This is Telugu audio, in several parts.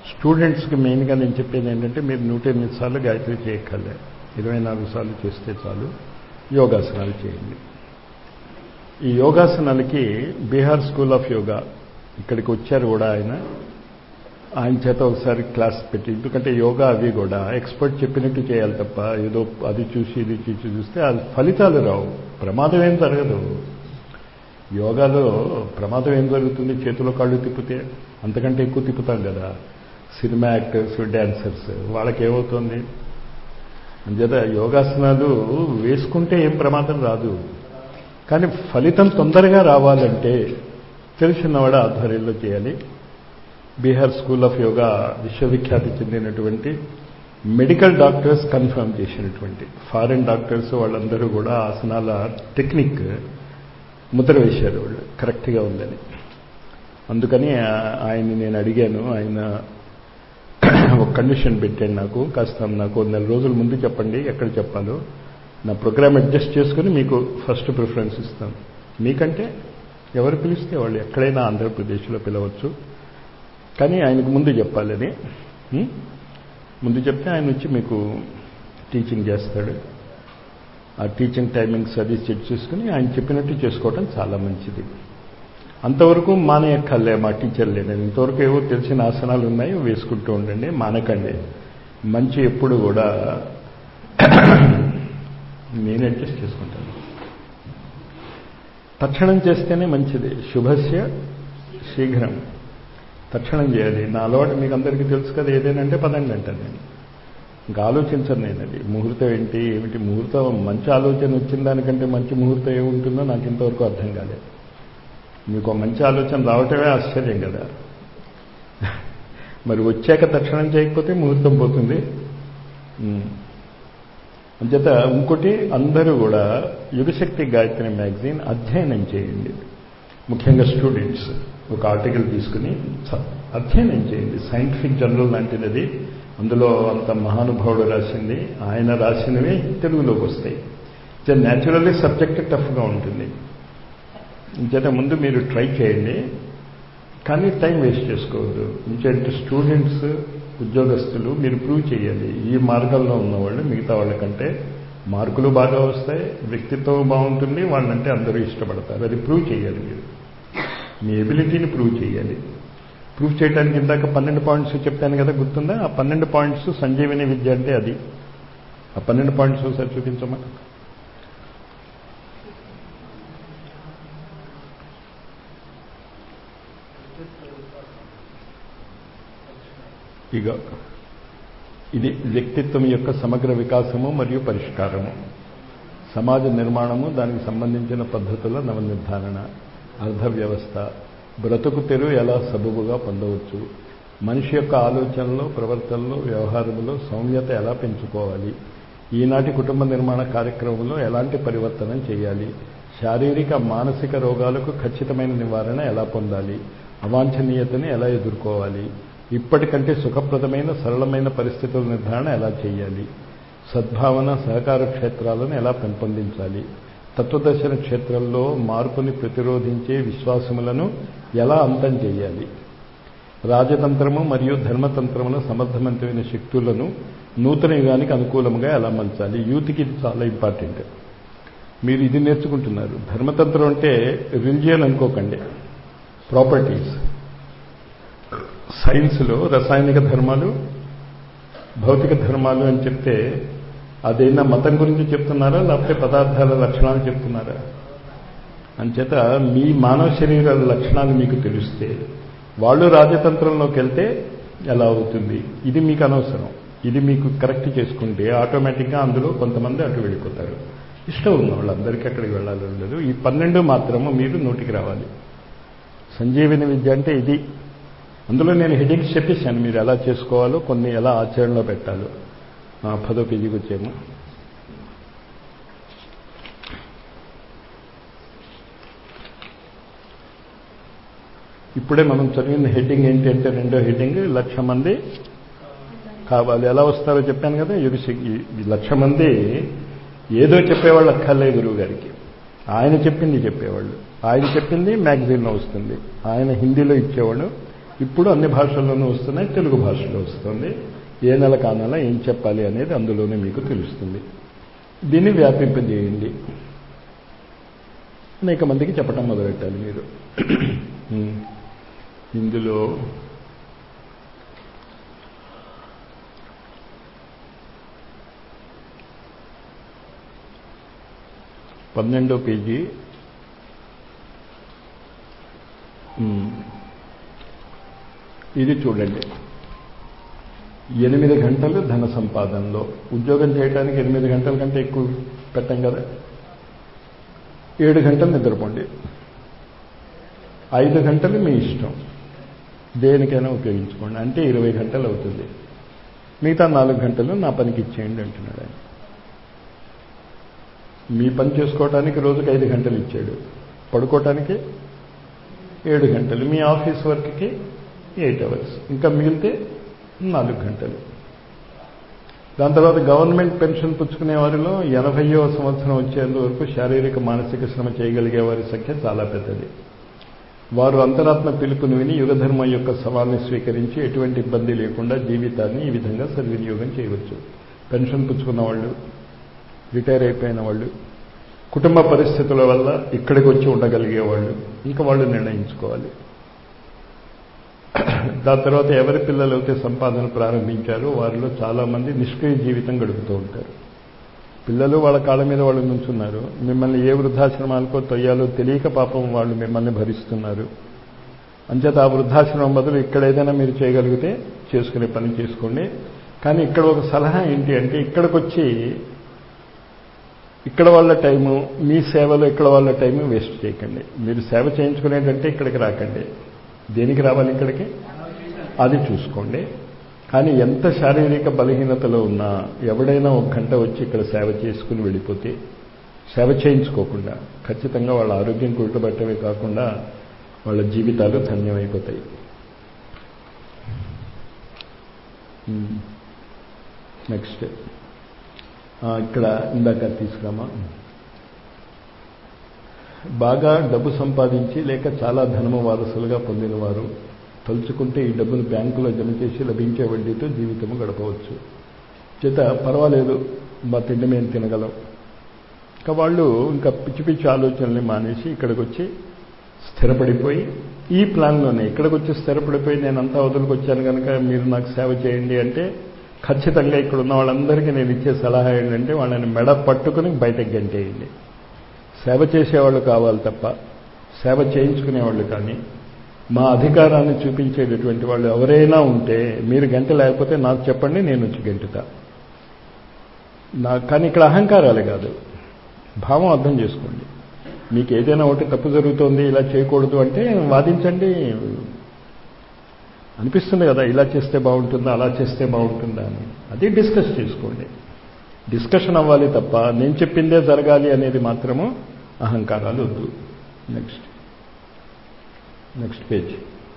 స్టూడెంట్స్కి మెయిన్గా నేను చెప్పేది ఏంటంటే మీరు నూట ఎనిమిది సార్లు గాయత్రి చేయక్కర్లే ఇరవై నాలుగు సార్లు చేస్తే చాలు యోగాసనాలు చేయండి ఈ యోగాసనాలకి బీహార్ స్కూల్ ఆఫ్ యోగా ఇక్కడికి వచ్చారు కూడా ఆయన ఆయన చేత ఒకసారి క్లాస్ పెట్టి ఎందుకంటే యోగా అవి కూడా ఎక్స్పర్ట్ చెప్పినట్టు చేయాలి తప్ప ఏదో అది చూసి ఇది చూసి చూస్తే అది ఫలితాలు రావు ప్రమాదం ఏం జరగదు యోగాలో ప్రమాదం ఏం జరుగుతుంది చేతిలో కాళ్ళు తిప్పితే అంతకంటే ఎక్కువ తిప్పుతాం కదా సినిమా యాక్టర్స్ డ్యాన్సర్స్ వాళ్ళకి ఏమవుతుంది అంచేత యోగాసనాలు వేసుకుంటే ఏం ప్రమాదం రాదు కానీ ఫలితం తొందరగా రావాలంటే తెలిసినవాడు ఆధ్వర్యంలో చేయాలి బీహార్ స్కూల్ ఆఫ్ యోగా విశ్వవిఖ్యాతి చెందినటువంటి మెడికల్ డాక్టర్స్ కన్ఫర్మ్ చేసినటువంటి ఫారిన్ డాక్టర్స్ వాళ్ళందరూ కూడా ఆసనాల టెక్నిక్ ముద్ర వేశారు వాళ్ళు కరెక్ట్గా ఉందని అందుకని ఆయన్ని నేను అడిగాను ఆయన ఒక కండిషన్ పెట్టాను నాకు కాస్త నాకు నెల రోజుల ముందు చెప్పండి ఎక్కడ చెప్పాలో నా ప్రోగ్రామ్ అడ్జస్ట్ చేసుకుని మీకు ఫస్ట్ ప్రిఫరెన్స్ ఇస్తాను మీకంటే ఎవరు పిలిస్తే వాళ్ళు ఎక్కడైనా ఆంధ్రప్రదేశ్లో పిలవచ్చు కానీ ఆయనకు ముందు చెప్పాలని ముందు చెప్తే ఆయన వచ్చి మీకు టీచింగ్ చేస్తాడు ఆ టీచింగ్ టైమింగ్స్ అది సెట్ చేసుకుని ఆయన చెప్పినట్టు చేసుకోవటం చాలా మంచిది అంతవరకు మానేయక్కర్లే మా టీచర్లే నేను ఇంతవరకు ఏవో తెలిసిన ఆసనాలు ఉన్నాయి వేసుకుంటూ ఉండండి మానకండి మంచి ఎప్పుడు కూడా నేను అడ్జస్ట్ చేసుకుంటాను తక్షణం చేస్తేనే మంచిది శుభస్య శీఘ్రం తక్షణం చేయాలి నా అలవాటు మీకు అందరికీ తెలుసు కదా ఏదేనంటే పదండి అంటాను నేను ఇంకా ఆలోచించను నేను అది ముహూర్తం ఏంటి ఏమిటి ముహూర్తం మంచి ఆలోచన వచ్చిన దానికంటే మంచి ముహూర్తం ఏముంటుందో నాకు ఇంతవరకు అర్థం కాలేదు మీకు మంచి ఆలోచన రావటమే ఆశ్చర్యం కదా మరి వచ్చాక తక్షణం చేయకపోతే ముహూర్తం పోతుంది అంచేత ఇంకోటి అందరూ కూడా యుగశక్తి గాయత్రి మ్యాగజైన్ అధ్యయనం చేయండి ముఖ్యంగా స్టూడెంట్స్ ఒక ఆర్టికల్ తీసుకుని అధ్యయనం చేయండి సైంటిఫిక్ జర్నల్ లాంటిది అది అందులో అంత మహానుభావుడు రాసింది ఆయన రాసినవి తెలుగులోకి వస్తాయి న్యాచురల్లీ సబ్జెక్ట్ టఫ్గా ఉంటుంది ఇంచేత ముందు మీరు ట్రై చేయండి కానీ టైం వేస్ట్ చేసుకోవద్దు ఇంకేంటి స్టూడెంట్స్ ఉద్యోగస్తులు మీరు ప్రూవ్ చేయాలి ఈ మార్గంలో ఉన్నవాళ్ళు మిగతా వాళ్ళకంటే మార్కులు బాగా వస్తాయి వ్యక్తిత్వం బాగుంటుంది వాళ్ళంటే అందరూ ఇష్టపడతారు అది ప్రూవ్ చేయాలి మీరు మీ ఎబిలిటీని ప్రూవ్ చేయాలి ప్రూవ్ చేయడానికి ఇందాక పన్నెండు పాయింట్స్ చెప్పాను కదా గుర్తుందా ఆ పన్నెండు పాయింట్స్ సంజీవిని విద్య అంటే అది ఆ పన్నెండు పాయింట్స్ ఒకసారి చూపించమా ఇక ఇది వ్యక్తిత్వం యొక్క సమగ్ర వికాసము మరియు పరిష్కారము సమాజ నిర్మాణము దానికి సంబంధించిన పద్ధతుల నవనిర్ధారణ అర్థ వ్యవస్థ బ్రతుకు తెరు ఎలా సబబుగా పొందవచ్చు మనిషి యొక్క ఆలోచనలో ప్రవర్తనలో వ్యవహారంలో సౌమ్యత ఎలా పెంచుకోవాలి ఈనాటి కుటుంబ నిర్మాణ కార్యక్రమంలో ఎలాంటి పరివర్తనం చేయాలి శారీరక మానసిక రోగాలకు ఖచ్చితమైన నివారణ ఎలా పొందాలి అవాంఛనీయతని ఎలా ఎదుర్కోవాలి ఇప్పటికంటే సుఖప్రదమైన సరళమైన పరిస్థితుల నిర్ధారణ ఎలా చేయాలి సద్భావన సహకార క్షేత్రాలను ఎలా పెంపొందించాలి తత్వదర్శన క్షేత్రంలో మార్పుని ప్రతిరోధించే విశ్వాసములను ఎలా అంతం చేయాలి రాజతంత్రము మరియు ధర్మతంత్రముల సమర్థవంతమైన శక్తులను నూతన యుగానికి అనుకూలంగా ఎలా మలచాలి యూత్కి ఇది చాలా ఇంపార్టెంట్ మీరు ఇది నేర్చుకుంటున్నారు ధర్మతంత్రం అంటే రిలిజియన్ అనుకోకండి ప్రాపర్టీస్ సైన్స్లో రసాయనిక ధర్మాలు భౌతిక ధర్మాలు అని చెప్తే అదైనా మతం గురించి చెప్తున్నారా లేకపోతే పదార్థాల లక్షణాలు చెప్తున్నారా అంచేత మీ మానవ శరీరాల లక్షణాలు మీకు తెలిస్తే వాళ్ళు రాజతంత్రంలోకి వెళ్తే ఎలా అవుతుంది ఇది మీకు అనవసరం ఇది మీకు కరెక్ట్ చేసుకుంటే ఆటోమేటిక్గా అందులో కొంతమంది అటు వెళ్ళిపోతారు ఇష్టం ఉన్న వాళ్ళందరికీ అక్కడికి వెళ్ళాలని ఉండదు ఈ పన్నెండు మాత్రము మీరు నోటికి రావాలి సంజీవిని విద్య అంటే ఇది అందులో నేను హెడింగ్స్ చెప్పేశాను మీరు ఎలా చేసుకోవాలో కొన్ని ఎలా ఆచరణలో పెట్టాలో పదో పేజీకి వచ్చాము ఇప్పుడే మనం చదివిన హెడ్డింగ్ ఏంటి అంటే రెండో హెడ్డింగ్ లక్ష మంది కావాలి ఎలా వస్తారో చెప్పాను కదా ఈ లక్ష మంది ఏదో చెప్పేవాళ్ళు అక్కర్లే గురువు గారికి ఆయన చెప్పింది చెప్పేవాళ్ళు ఆయన చెప్పింది మ్యాగజైన్లో వస్తుంది ఆయన హిందీలో ఇచ్చేవాడు ఇప్పుడు అన్ని భాషల్లోనూ వస్తున్నాయి తెలుగు భాషలో వస్తుంది ఏ నెల కానాల ఏం చెప్పాలి అనేది అందులోనే మీకు తెలుస్తుంది దీన్ని వ్యాపింపజేయండి అనేక మందికి చెప్పటం మొదలెట్టాలి మీరు ఇందులో పన్నెండో పేజీ ఇది చూడండి ఎనిమిది గంటలు ధన సంపాదనలో ఉద్యోగం చేయడానికి ఎనిమిది గంటల కంటే ఎక్కువ పెట్టం కదా ఏడు గంటలు నిద్రపోండి ఐదు గంటలు మీ ఇష్టం దేనికైనా ఉపయోగించుకోండి అంటే ఇరవై గంటలు అవుతుంది మిగతా నాలుగు గంటలు నా పనికి ఇచ్చేయండి అంటున్నాడు ఆయన మీ పని చేసుకోవటానికి రోజుకి ఐదు గంటలు ఇచ్చాడు పడుకోవటానికి ఏడు గంటలు మీ ఆఫీస్ వర్క్కి ఎయిట్ అవర్స్ ఇంకా మిగిలితే నాలుగు గంటలు దాని తర్వాత గవర్నమెంట్ పెన్షన్ పుచ్చుకునే వారిలో ఎనభైవ సంవత్సరం వచ్చేంత వరకు శారీరక మానసిక శ్రమ చేయగలిగే వారి సంఖ్య చాలా పెద్దది వారు అంతరాత్మ పిలుపుని విని యుగధర్మం యొక్క సవాల్ని స్వీకరించి ఎటువంటి ఇబ్బంది లేకుండా జీవితాన్ని ఈ విధంగా సద్వినియోగం చేయవచ్చు పెన్షన్ పుచ్చుకున్న వాళ్ళు రిటైర్ అయిపోయిన వాళ్ళు కుటుంబ పరిస్థితుల వల్ల ఇక్కడికి వచ్చి ఉండగలిగే వాళ్ళు ఇంకా వాళ్ళు నిర్ణయించుకోవాలి దాని తర్వాత ఎవరి పిల్లలు అయితే సంపాదన ప్రారంభించారో వారిలో చాలామంది నిష్క్రియ జీవితం గడుపుతూ ఉంటారు పిల్లలు వాళ్ళ కాళ్ళ మీద వాళ్ళు నుంచున్నారు మిమ్మల్ని ఏ వృద్ధాశ్రమాలకో తొయ్యాలో తెలియక పాపం వాళ్ళు మిమ్మల్ని భరిస్తున్నారు అంచేత ఆ వృద్ధాశ్రమం బదులు ఇక్కడ ఏదైనా మీరు చేయగలిగితే చేసుకునే పని చేసుకోండి కానీ ఇక్కడ ఒక సలహా ఏంటి అంటే ఇక్కడికి వచ్చి ఇక్కడ వాళ్ళ టైము మీ సేవలో ఇక్కడ వాళ్ళ టైము వేస్ట్ చేయకండి మీరు సేవ చేయించుకునేటంటే ఇక్కడికి రాకండి దేనికి రావాలి ఇక్కడికి అది చూసుకోండి కానీ ఎంత శారీరక బలహీనతలో ఉన్నా ఎవడైనా ఒక గంట వచ్చి ఇక్కడ సేవ చేసుకుని వెళ్ళిపోతే సేవ చేయించుకోకుండా ఖచ్చితంగా వాళ్ళ ఆరోగ్యం కుట్టబట్టమే కాకుండా వాళ్ళ జీవితాలు ధన్యమైపోతాయి నెక్స్ట్ ఇక్కడ ఇందాక తీసుకురామా బాగా డబ్బు సంపాదించి లేక చాలా ధనము వారసులుగా పొందినవారు తలుచుకుంటే ఈ డబ్బును బ్యాంకులో జమ చేసి లభించే వడ్డీతో జీవితము గడపవచ్చు చేత పర్వాలేదు మా తిండి మేము తినగలం ఇంకా వాళ్ళు ఇంకా పిచ్చి పిచ్చి ఆలోచనల్ని మానేసి ఇక్కడికి వచ్చి స్థిరపడిపోయి ఈ ప్లాన్లోనే ఇక్కడికి వచ్చి స్థిరపడిపోయి నేను అంతా వదులుకొచ్చాను కనుక మీరు నాకు సేవ చేయండి అంటే ఖచ్చితంగా ఇక్కడ ఉన్న వాళ్ళందరికీ నేను ఇచ్చే సలహా ఏంటంటే వాళ్ళని మెడ పట్టుకుని బయటకు గంటేయండి సేవ చేసేవాళ్ళు కావాలి తప్ప సేవ చేయించుకునేవాళ్ళు కానీ మా అధికారాన్ని చూపించేటటువంటి వాళ్ళు ఎవరైనా ఉంటే మీరు గంట లేకపోతే నాకు చెప్పండి నేను వచ్చి గంటుతా నా కానీ ఇక్కడ అహంకారాలు కాదు భావం అర్థం చేసుకోండి మీకు ఏదైనా ఒకటి తప్పు జరుగుతోంది ఇలా చేయకూడదు అంటే వాదించండి అనిపిస్తుంది కదా ఇలా చేస్తే బాగుంటుందా అలా చేస్తే బాగుంటుందా అని అది డిస్కస్ చేసుకోండి డిస్కషన్ అవ్వాలి తప్ప నేను చెప్పిందే జరగాలి అనేది మాత్రము అహంకారాలు వద్దు నెక్స్ట్ నెక్స్ట్ పేజ్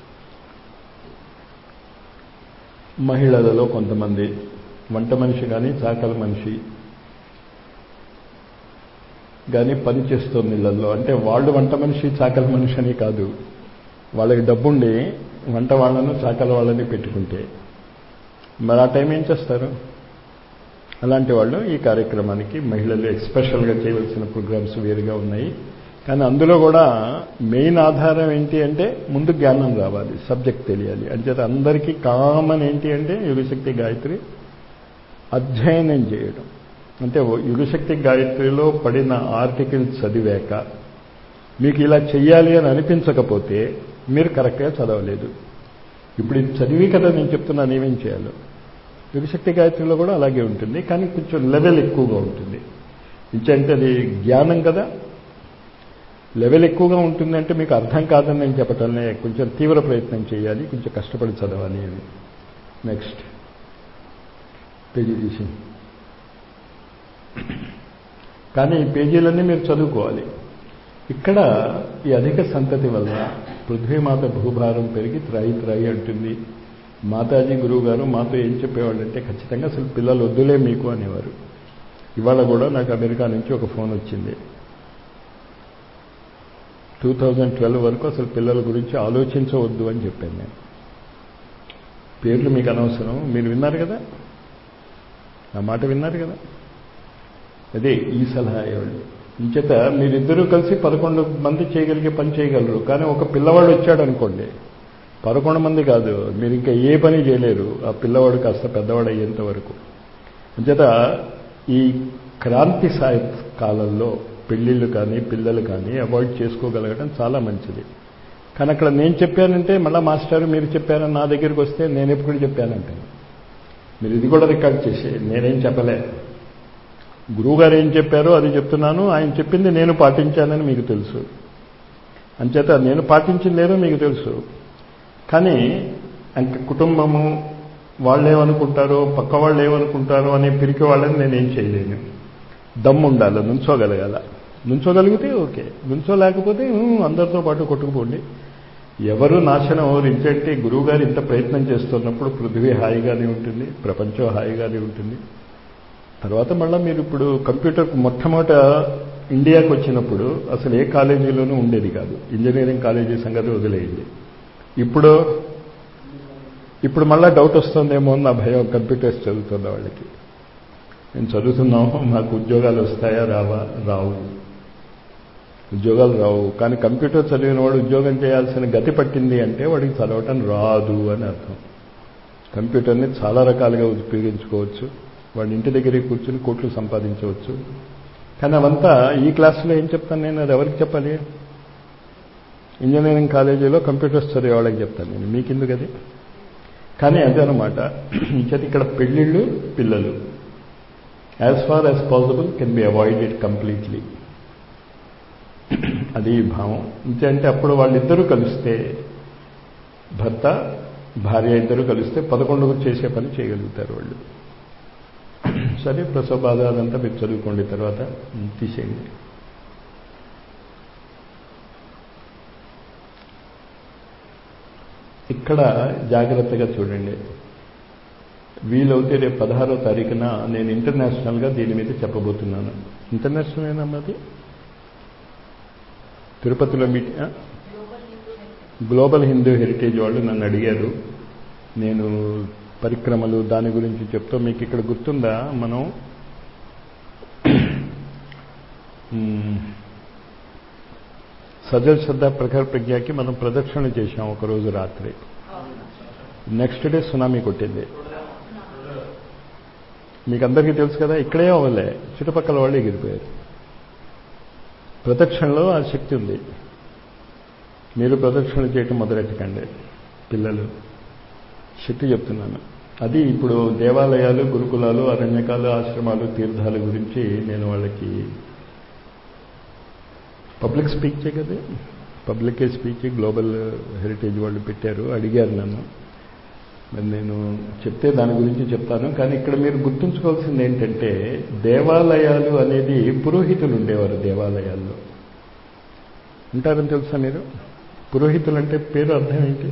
మహిళలలో కొంతమంది వంట మనిషి కానీ చాకల మనిషి కానీ పని చేస్తుంది ఇళ్లలో అంటే వాళ్ళు వంట మనిషి చాకల మనిషి అని కాదు వాళ్ళకి డబ్బుండి వంట వాళ్ళను చాకల వాళ్ళని పెట్టుకుంటే మరి ఆ టైం ఏం చేస్తారు అలాంటి వాళ్ళు ఈ కార్యక్రమానికి మహిళలు ఎక్స్పెషల్గా చేయవలసిన ప్రోగ్రామ్స్ వేరుగా ఉన్నాయి కానీ అందులో కూడా మెయిన్ ఆధారం ఏంటి అంటే ముందు జ్ఞానం రావాలి సబ్జెక్ట్ తెలియాలి అంచేత అందరికీ కామన్ ఏంటి అంటే యుగశక్తి గాయత్రి అధ్యయనం చేయడం అంటే యుగశక్తి గాయత్రిలో పడిన ఆర్టికల్స్ చదివాక మీకు ఇలా చెయ్యాలి అని అనిపించకపోతే మీరు కరెక్ట్గా చదవలేదు ఇప్పుడు ఇది చదివి కదా నేను చెప్తున్నాను ఏమేం చేయాలో యుగశక్తి గాయత్రిలో కూడా అలాగే ఉంటుంది కానీ కొంచెం లెవెల్ ఎక్కువగా ఉంటుంది ఇంకంటే అది జ్ఞానం కదా లెవెల్ ఎక్కువగా ఉంటుంది అంటే మీకు అర్థం కాదని నేను చెప్పటంలే కొంచెం తీవ్ర ప్రయత్నం చేయాలి కొంచెం కష్టపడి చదవాలి అని నెక్స్ట్ పేజీ తీసి కానీ ఈ పేజీలన్నీ మీరు చదువుకోవాలి ఇక్కడ ఈ అధిక సంతతి వల్ల పృథ్వీమాత భూభారం పెరిగి త్రాయి త్రాయి అంటుంది మాతాజీ గురువు గారు మాతో ఏం చెప్పేవాళ్ళు అంటే ఖచ్చితంగా అసలు పిల్లలు వద్దులే మీకు అనేవారు ఇవాళ కూడా నాకు అమెరికా నుంచి ఒక ఫోన్ వచ్చింది టూ థౌజండ్ ట్వెల్వ్ వరకు అసలు పిల్లల గురించి ఆలోచించవద్దు అని చెప్పాను నేను పేర్లు మీకు అనవసరం మీరు విన్నారు కదా ఆ మాట విన్నారు కదా అదే ఈ సలహా ఇవ్వండి ఇంచేత మీరిద్దరూ కలిసి పదకొండు మంది చేయగలిగే పని చేయగలరు కానీ ఒక పిల్లవాడు వచ్చాడు అనుకోండి పదకొండు మంది కాదు మీరు ఇంకా ఏ పని చేయలేరు ఆ పిల్లవాడు కాస్త పెద్దవాడు అయ్యేంత వరకు అంచేత ఈ క్రాంతి సాయ కాలంలో పెళ్ళిళ్ళు కానీ పిల్లలు కానీ అవాయిడ్ చేసుకోగలగడం చాలా మంచిది కానీ అక్కడ నేను చెప్పానంటే మళ్ళీ మాస్టర్ మీరు చెప్పారని నా దగ్గరికి వస్తే నేను ఎప్పుడు చెప్పానంటే మీరు ఇది కూడా రికార్డ్ చేసే నేనేం చెప్పలే గురువుగారు ఏం చెప్పారో అది చెప్తున్నాను ఆయన చెప్పింది నేను పాటించానని మీకు తెలుసు అంచేత నేను పాటించింది లేదో మీకు తెలుసు కానీ అంక కుటుంబము వాళ్ళు ఏమనుకుంటారో పక్క వాళ్ళు ఏమనుకుంటారో అనే పిరికి వాళ్ళని నేనేం చేయలేను దమ్ము ఉండాలి నుంచోగలగాల నుంచోగలిగితే ఓకే నుంచోలేకపోతే అందరితో పాటు కొట్టుకుపోండి ఎవరు నాశనం ఎవరు ఇంకంటే గురువుగారు ఇంత ప్రయత్నం చేస్తున్నప్పుడు పృథ్వీ హాయిగానే ఉంటుంది ప్రపంచం హాయిగానే ఉంటుంది తర్వాత మళ్ళీ మీరు ఇప్పుడు కంప్యూటర్ మొట్టమొదట ఇండియాకి వచ్చినప్పుడు అసలు ఏ కాలేజీలోనూ ఉండేది కాదు ఇంజనీరింగ్ కాలేజీ సంగతి వదిలేయండి ఇప్పుడు ఇప్పుడు మళ్ళీ డౌట్ వస్తుందేమో అని నా భయం కంప్యూటర్స్ చదువుతున్న వాళ్ళకి మేము చదువుతున్నాము మాకు ఉద్యోగాలు వస్తాయా రావా రావు ఉద్యోగాలు రావు కానీ కంప్యూటర్ చదివిన వాడు ఉద్యోగం చేయాల్సిన గతి పట్టింది అంటే వాడికి చదవటం రాదు అని అర్థం కంప్యూటర్ని చాలా రకాలుగా ఉపయోగించుకోవచ్చు వాడి ఇంటి దగ్గరికి కూర్చుని కోట్లు సంపాదించవచ్చు కానీ అవంతా ఈ క్లాసులో ఏం చెప్తాను నేను అది ఎవరికి చెప్పాలి ఇంజనీరింగ్ కాలేజీలో కంప్యూటర్స్ చదివే వాళ్ళకి చెప్తాను నేను మీకెందుకు అది కానీ అదే అనమాట ఇంచేత ఇక్కడ పెళ్ళిళ్ళు పిల్లలు as far as possible can be avoided completely అది భావం ఇంకంటే అప్పుడు వాళ్ళిద్దరూ కలిస్తే భర్త భార్య ఇద్దరు కలిస్తే పదకొండుకు చేసే పని చేయగలుగుతారు వాళ్ళు సరే ప్రసవ బాధ అదంతా మీరు చదువుకోండి తర్వాత తీసేయండి ఇక్కడ జాగ్రత్తగా చూడండి వీలవుతే రేపు పదహారో తారీఖున నేను ఇంటర్నేషనల్గా దీని మీద చెప్పబోతున్నాను ఇంటర్నేషనల్ ఏనమ్మది తిరుపతిలో మీటింగ్ గ్లోబల్ హిందూ హెరిటేజ్ వాళ్ళు నన్ను అడిగారు నేను పరిక్రమలు దాని గురించి చెప్తూ మీకు ఇక్కడ గుర్తుందా మనం సజల్ శ్రద్ధ ప్రఖర్ ప్రజ్ఞకి మనం ప్రదక్షిణ చేశాం ఒకరోజు రాత్రి నెక్స్ట్ డే సునామీ కొట్టింది మీకు అందరికీ తెలుసు కదా ఇక్కడే అవ్వలే చుట్టుపక్కల వాళ్ళు ఎగిరిపోయారు ప్రదక్షిణలో ఆ శక్తి ఉంది మీరు ప్రదక్షిణ చేయటం మొదలెట్టకండి పిల్లలు శక్తి చెప్తున్నాను అది ఇప్పుడు దేవాలయాలు గురుకులాలు అరణ్యకాలు ఆశ్రమాలు తీర్థాల గురించి నేను వాళ్ళకి పబ్లిక్ స్పీక్ చే కదా పబ్లికే స్పీచ్ గ్లోబల్ హెరిటేజ్ వాళ్ళు పెట్టారు అడిగారు నన్ను మరి నేను చెప్తే దాని గురించి చెప్తాను కానీ ఇక్కడ మీరు గుర్తుంచుకోవాల్సింది ఏంటంటే దేవాలయాలు అనేది పురోహితులు ఉండేవారు దేవాలయాల్లో ఉంటారని తెలుసా మీరు పురోహితులు అంటే పేరు అర్థం ఏంటి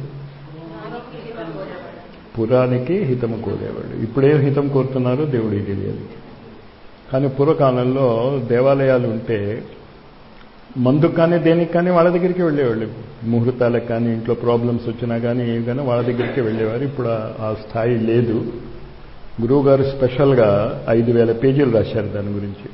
పురానికి హితము కోరేవాడు ఇప్పుడేం హితం కోరుతున్నారో దేవుడికి తెలియదు కానీ పూర్వకాలంలో దేవాలయాలు ఉంటే మందుకు కానీ దేనికి కానీ వాళ్ళ దగ్గరికి వెళ్ళేవాళ్ళు ముహూర్తాలకు కానీ ఇంట్లో ప్రాబ్లమ్స్ వచ్చినా కానీ ఏం కానీ వాళ్ళ దగ్గరికి వెళ్ళేవారు ఇప్పుడు ఆ స్థాయి లేదు గురువు గారు స్పెషల్గా ఐదు వేల పేజీలు రాశారు దాని గురించి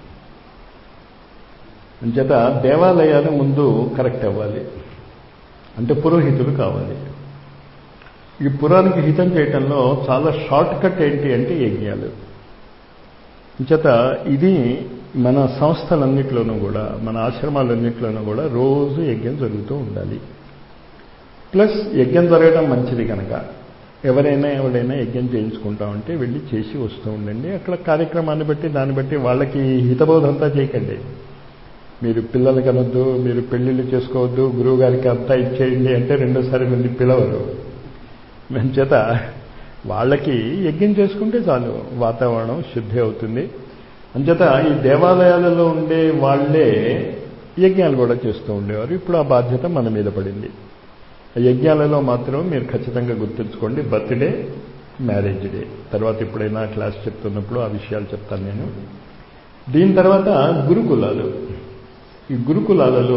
అంచేత దేవాలయాలు ముందు కరెక్ట్ అవ్వాలి అంటే పురోహితులు కావాలి ఈ పురానికి హితం చేయటంలో చాలా షార్ట్ కట్ ఏంటి అంటే యజ్ఞాలు చేత ఇది మన సంస్థలన్నింటిలోనూ కూడా మన ఆశ్రమాలన్నింటిలోనూ కూడా రోజు యజ్ఞం జరుగుతూ ఉండాలి ప్లస్ యజ్ఞం జరగడం మంచిది కనుక ఎవరైనా ఎవరైనా యజ్ఞం చేయించుకుంటామంటే వెళ్ళి చేసి వస్తూ ఉండండి అక్కడ కార్యక్రమాన్ని బట్టి దాన్ని బట్టి వాళ్ళకి హితబోధంతా చేయకండి మీరు పిల్లలకి అనొద్దు మీరు పెళ్లిళ్ళు చేసుకోవద్దు గురువు గారికి అంతా ఇచ్చేయండి అంటే రెండోసారి మళ్ళీ పిలవరు చేత వాళ్ళకి యజ్ఞం చేసుకుంటే చాలు వాతావరణం శుద్ధి అవుతుంది అంచేత ఈ దేవాలయాలలో ఉండే వాళ్ళే యజ్ఞాలు కూడా చేస్తూ ఉండేవారు ఇప్పుడు ఆ బాధ్యత మన మీద పడింది యజ్ఞాలలో మాత్రం మీరు ఖచ్చితంగా గుర్తుంచుకోండి బర్త్డే మ్యారేజ్ డే తర్వాత ఎప్పుడైనా క్లాస్ చెప్తున్నప్పుడు ఆ విషయాలు చెప్తాను నేను దీని తర్వాత గురుకులాలు ఈ గురుకులాలలో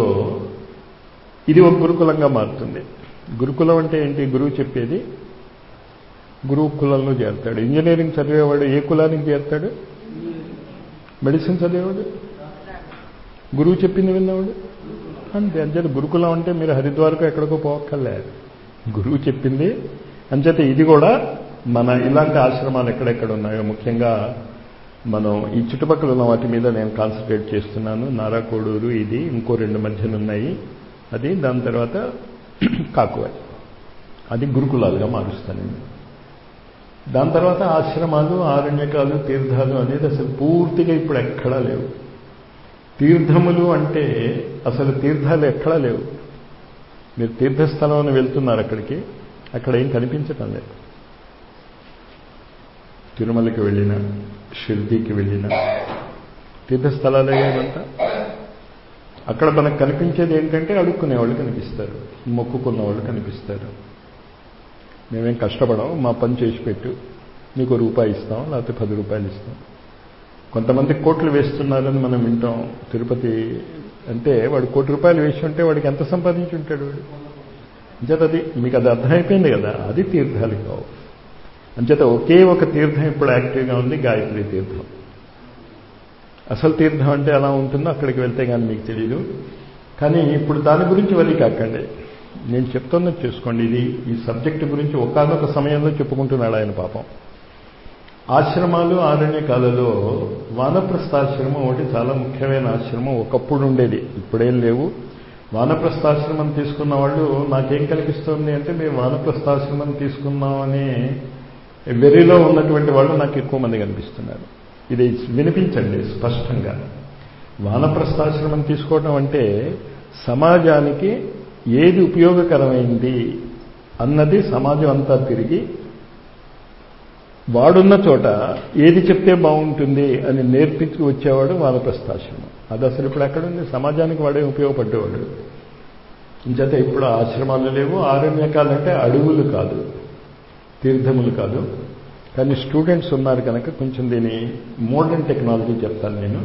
ఇది ఒక గురుకులంగా మారుతుంది గురుకులం అంటే ఏంటి గురువు చెప్పేది గురువు కులంలో చేరుతాడు ఇంజనీరింగ్ చదివేవాడు ఏ కులానికి చేరుతాడు మెడిసిన్ చదివేవాడు గురువు చెప్పింది విన్నవాడు అంతే అంచేత గురుకులం అంటే మీరు హరిద్వార్కు ఎక్కడికో పోవక్కర్లే గురువు చెప్పింది అంచేత ఇది కూడా మన ఇలాంటి ఆశ్రమాలు ఎక్కడెక్కడ ఉన్నాయో ముఖ్యంగా మనం ఈ చుట్టుపక్కల ఉన్న వాటి మీద నేను కాన్సన్ట్రేట్ చేస్తున్నాను నారాకోడూరు ఇది ఇంకో రెండు మధ్యన ఉన్నాయి అది దాని తర్వాత కాకువ అది గురుకులాలుగా మారుస్తాను నేను దాని తర్వాత ఆశ్రమాలు ఆరణ్యకాలు తీర్థాలు అనేది అసలు పూర్తిగా ఇప్పుడు ఎక్కడా లేవు తీర్థములు అంటే అసలు తీర్థాలు ఎక్కడా లేవు మీరు తీర్థస్థలం అని వెళ్తున్నారు అక్కడికి అక్కడ ఏం కనిపించటం లేదు తిరుమలకి వెళ్ళిన షిర్డీకి వెళ్ళిన తీర్థస్థలాలే ఏమంతా అక్కడ మనకు కనిపించేది ఏంటంటే అడుక్కునేవాళ్ళు కనిపిస్తారు మొక్కుకున్న వాళ్ళు కనిపిస్తారు మేమేం కష్టపడం మా పని చేసి పెట్టు నీకు రూపాయి ఇస్తాం లేకపోతే పది రూపాయలు ఇస్తాం కొంతమంది కోట్లు వేస్తున్నారని మనం వింటాం తిరుపతి అంటే వాడు కోటి రూపాయలు వేసి ఉంటే వాడికి ఎంత సంపాదించి ఉంటాడు వాడు అంచేత అది మీకు అది అర్థమైపోయింది కదా అది తీర్థాలు కావు అంచేత ఒకే ఒక తీర్థం ఇప్పుడు యాక్టివ్గా ఉంది గాయత్రి తీర్థం అసలు తీర్థం అంటే ఎలా ఉంటుందో అక్కడికి వెళ్తే కానీ మీకు తెలియదు కానీ ఇప్పుడు దాని గురించి వలి కాకండి నేను చెప్తున్నది చేసుకోండి ఇది ఈ సబ్జెక్ట్ గురించి ఒకనొక సమయంలో చెప్పుకుంటున్నాడు ఆయన పాపం ఆశ్రమాలు ఆరణ్యకాలలో వానప్రస్థాశ్రమం ఒకటి చాలా ముఖ్యమైన ఆశ్రమం ఒకప్పుడు ఉండేది ఇప్పుడేం లేవు వానప్రస్థాశ్రమం తీసుకున్న వాళ్ళు నాకేం కనిపిస్తుంది అంటే మేము వానప్రస్థాశ్రమం తీసుకున్నామనే వెర్రిలో ఉన్నటువంటి వాళ్ళు నాకు ఎక్కువ మంది కనిపిస్తున్నారు ఇది వినిపించండి స్పష్టంగా వానప్రస్థాశ్రమం తీసుకోవడం అంటే సమాజానికి ఏది ఉపయోగకరమైంది అన్నది సమాజం అంతా తిరిగి వాడున్న చోట ఏది చెప్తే బాగుంటుంది అని నేర్పించుకు వచ్చేవాడు వానప్రస్థాశ్రమం అది అసలు ఇప్పుడు ఎక్కడుంది సమాజానికి వాడే ఉపయోగపడేవాడు ఇంచేత ఇప్పుడు ఆశ్రమాలు లేవు ఆరణ్యకాలంటే అడవులు కాదు తీర్థములు కాదు కానీ స్టూడెంట్స్ ఉన్నారు కనుక కొంచెం దీని మోడర్న్ టెక్నాలజీ చెప్తాను నేను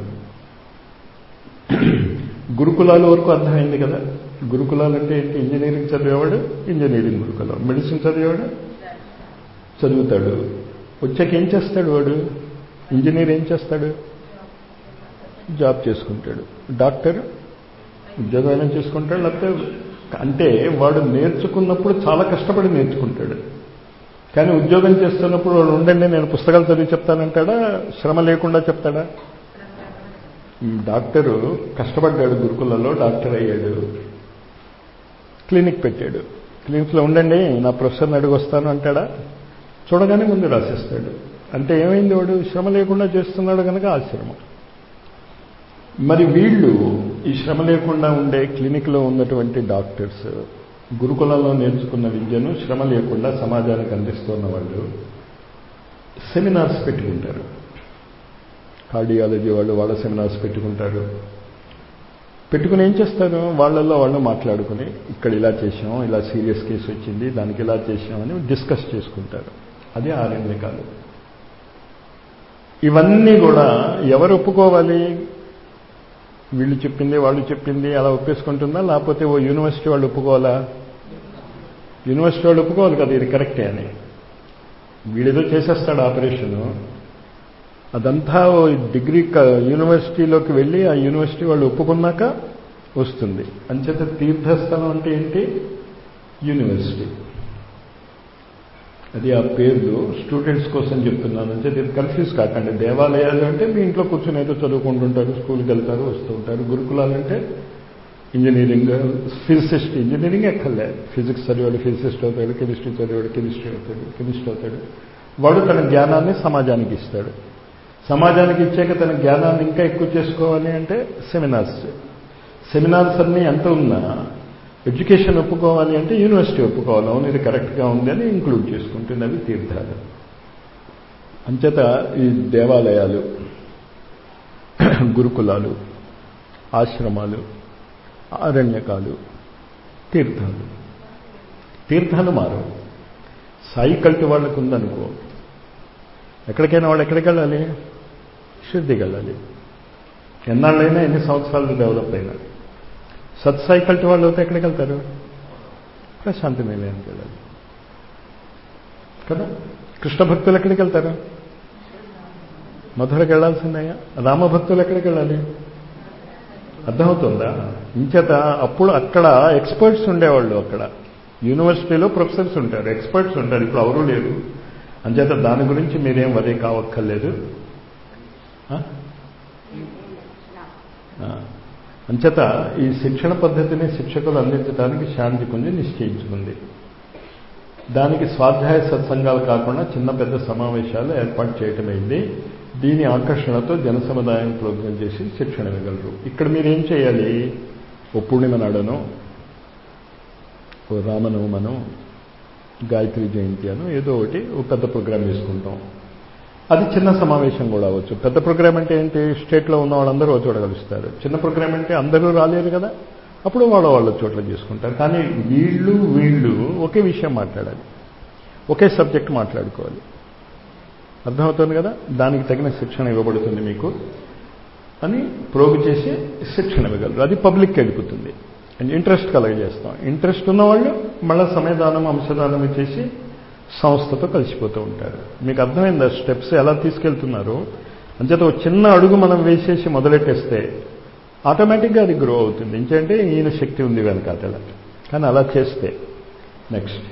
గురుకులాల వరకు అర్థమైంది కదా గురుకులాలు అంటే ఏంటి ఇంజనీరింగ్ చదివేవాడు ఇంజనీరింగ్ గురుకులం మెడిసిన్ చదివేవాడు చదువుతాడు వచ్చాక ఏం చేస్తాడు వాడు ఇంజనీర్ ఏం చేస్తాడు జాబ్ చేసుకుంటాడు డాక్టర్ ఉద్యోగం అయినా చేసుకుంటాడు లేకపోతే అంటే వాడు నేర్చుకున్నప్పుడు చాలా కష్టపడి నేర్చుకుంటాడు కానీ ఉద్యోగం చేస్తున్నప్పుడు వాడు ఉండండి నేను పుస్తకాలు చదివి చెప్తానంటాడా శ్రమ లేకుండా చెప్తాడా డాక్టరు కష్టపడ్డాడు గురుకులలో డాక్టర్ అయ్యాడు క్లినిక్ పెట్టాడు క్లినిక్లో ఉండండి నా ప్రొఫెసర్ని అడిగి వస్తాను అంటాడా చూడగానే ముందు రాసేస్తాడు అంటే ఏమైంది వాడు శ్రమ లేకుండా చేస్తున్నాడు కనుక ఆశ్రమం మరి వీళ్ళు ఈ శ్రమ లేకుండా ఉండే క్లినిక్లో ఉన్నటువంటి డాక్టర్స్ గురుకులంలో నేర్చుకున్న విద్యను శ్రమ లేకుండా సమాజానికి అందిస్తున్న వాళ్ళు సెమినార్స్ పెట్టుకుంటారు కార్డియాలజీ వాళ్ళు వాళ్ళ సెమినార్స్ పెట్టుకుంటారు పెట్టుకుని ఏం చేస్తారు వాళ్ళల్లో వాళ్ళు మాట్లాడుకుని ఇక్కడ ఇలా చేసాం ఇలా సీరియస్ కేసు వచ్చింది దానికి ఇలా చేసామని డిస్కస్ చేసుకుంటారు అది ఆరణ్యకాలు ఇవన్నీ కూడా ఎవరు ఒప్పుకోవాలి వీళ్ళు చెప్పింది వాళ్ళు చెప్పింది అలా ఒప్పేసుకుంటుందా లేకపోతే ఓ యూనివర్సిటీ వాళ్ళు ఒప్పుకోవాలా యూనివర్సిటీ వాళ్ళు ఒప్పుకోవాలి కదా ఇది కరెక్టే అని వీడేదో చేసేస్తాడు ఆపరేషను అదంతా ఓ డిగ్రీ యూనివర్సిటీలోకి వెళ్ళి ఆ యూనివర్సిటీ వాళ్ళు ఒప్పుకున్నాక వస్తుంది అంచేత తీర్థస్థలం అంటే ఏంటి యూనివర్సిటీ అది ఆ పేర్లు స్టూడెంట్స్ కోసం చెప్తున్నాను అంటే ఇది కన్ఫ్యూజ్ కాకండి దేవాలయాలు అంటే మీ ఇంట్లో కూర్చొని ఏదో చదువుకుంటుంటారు స్కూల్కి వెళ్తారు వస్తూ ఉంటారు గురుకులాలు అంటే ఇంజనీరింగ్ ఫిజిసిస్ట్ ఇంజనీరింగ్ ఎక్కర్లే ఫిజిక్స్ చదివాడు ఫిజిసిస్ట్ అవుతాడు కెమిస్ట్రీ చదివాడు కెమిస్ట్రీ అవుతాడు కెమిస్ట్రీ అవుతాడు వాడు తన జ్ఞానాన్ని సమాజానికి ఇస్తాడు సమాజానికి ఇచ్చాక తన జ్ఞానాన్ని ఇంకా ఎక్కువ చేసుకోవాలి అంటే సెమినార్స్ సెమినార్స్ అన్నీ ఎంత ఉన్నా ఎడ్యుకేషన్ ఒప్పుకోవాలి అంటే యూనివర్సిటీ ఒప్పుకోవాలి అవును ఇది కరెక్ట్గా ఉంది అని ఇంక్లూడ్ చేసుకుంటుంది అవి తీర్థాలు అంచేత ఈ దేవాలయాలు గురుకులాలు ఆశ్రమాలు అరణ్యకాలు తీర్థాలు తీర్థాలు మారవు సాయి కల్టి వాళ్ళకు ఉందనుకో ఎక్కడికైనా వాళ్ళు ఎక్కడికి వెళ్ళాలి శుద్ధికి వెళ్ళాలి ఎన్నాళ్ళైనా ఎన్ని సంవత్సరాలు డెవలప్ అయినా సత్సాయి కల్టి వాళ్ళు అయితే ఎక్కడికి వెళ్తారు ప్రశాంతి నిలయానికి వెళ్ళాలి కదా కృష్ణ భక్తులు ఎక్కడికి వెళ్తారు మధురకు వెళ్లాల్సిందయ్యా రామభక్తులు ఎక్కడికి వెళ్ళాలి అర్థమవుతుందా ఇంచేత అప్పుడు అక్కడ ఎక్స్పర్ట్స్ ఉండేవాళ్ళు అక్కడ యూనివర్సిటీలో ప్రొఫెసర్స్ ఉంటారు ఎక్స్పర్ట్స్ ఉంటారు ఇప్పుడు ఎవరూ లేరు అంచేత దాని గురించి మీరేం వదే కావక్కర్లేదు అంచేత ఈ శిక్షణ పద్ధతిని శిక్షకులు అందించడానికి శాంతి కుంజి నిశ్చయించుకుంది దానికి స్వాధ్యాయ సత్సంగాలు కాకుండా చిన్న పెద్ద సమావేశాలు ఏర్పాటు చేయటమైంది దీని ఆకర్షణతో జనసముదాయం ప్రోగ్రాం చేసి శిక్షణ ఇవ్వగలరు ఇక్కడ మీరేం చేయాలి ఓ పూర్ణిమ నాడను ఓ రామనవమను గాయత్రి జయంతి అను ఏదో ఒకటి ఓ పెద్ద ప్రోగ్రాం వేసుకుంటాం అది చిన్న సమావేశం కూడా అవ్వచ్చు పెద్ద ప్రోగ్రాం అంటే ఏంటి స్టేట్లో ఉన్న వాళ్ళందరూ చూడగలుస్తారు చిన్న ప్రోగ్రాం అంటే అందరూ రాలేరు కదా అప్పుడు వాళ్ళ వాళ్ళ చోట్ల చేసుకుంటారు కానీ వీళ్ళు వీళ్ళు ఒకే విషయం మాట్లాడాలి ఒకే సబ్జెక్ట్ మాట్లాడుకోవాలి అర్థమవుతుంది కదా దానికి తగిన శిక్షణ ఇవ్వబడుతుంది మీకు అని ప్రోగు చేసి శిక్షణ ఇవ్వగలరు అది పబ్లిక్కి వెళ్ళిపోతుంది అండ్ ఇంట్రెస్ట్ కలగజేస్తాం ఇంట్రెస్ట్ ఉన్నవాళ్ళు మళ్ళీ సమయదానం అంశదానం చేసి సంస్థతో కలిసిపోతూ ఉంటారు మీకు అర్థమైందా స్టెప్స్ ఎలా తీసుకెళ్తున్నారు అంచేత ఒక చిన్న అడుగు మనం వేసేసి మొదలెట్టేస్తే ఆటోమేటిక్గా అది గ్రో అవుతుంది ఇంకంటే ఈయన శక్తి ఉంది వెనకాతల కానీ అలా చేస్తే నెక్స్ట్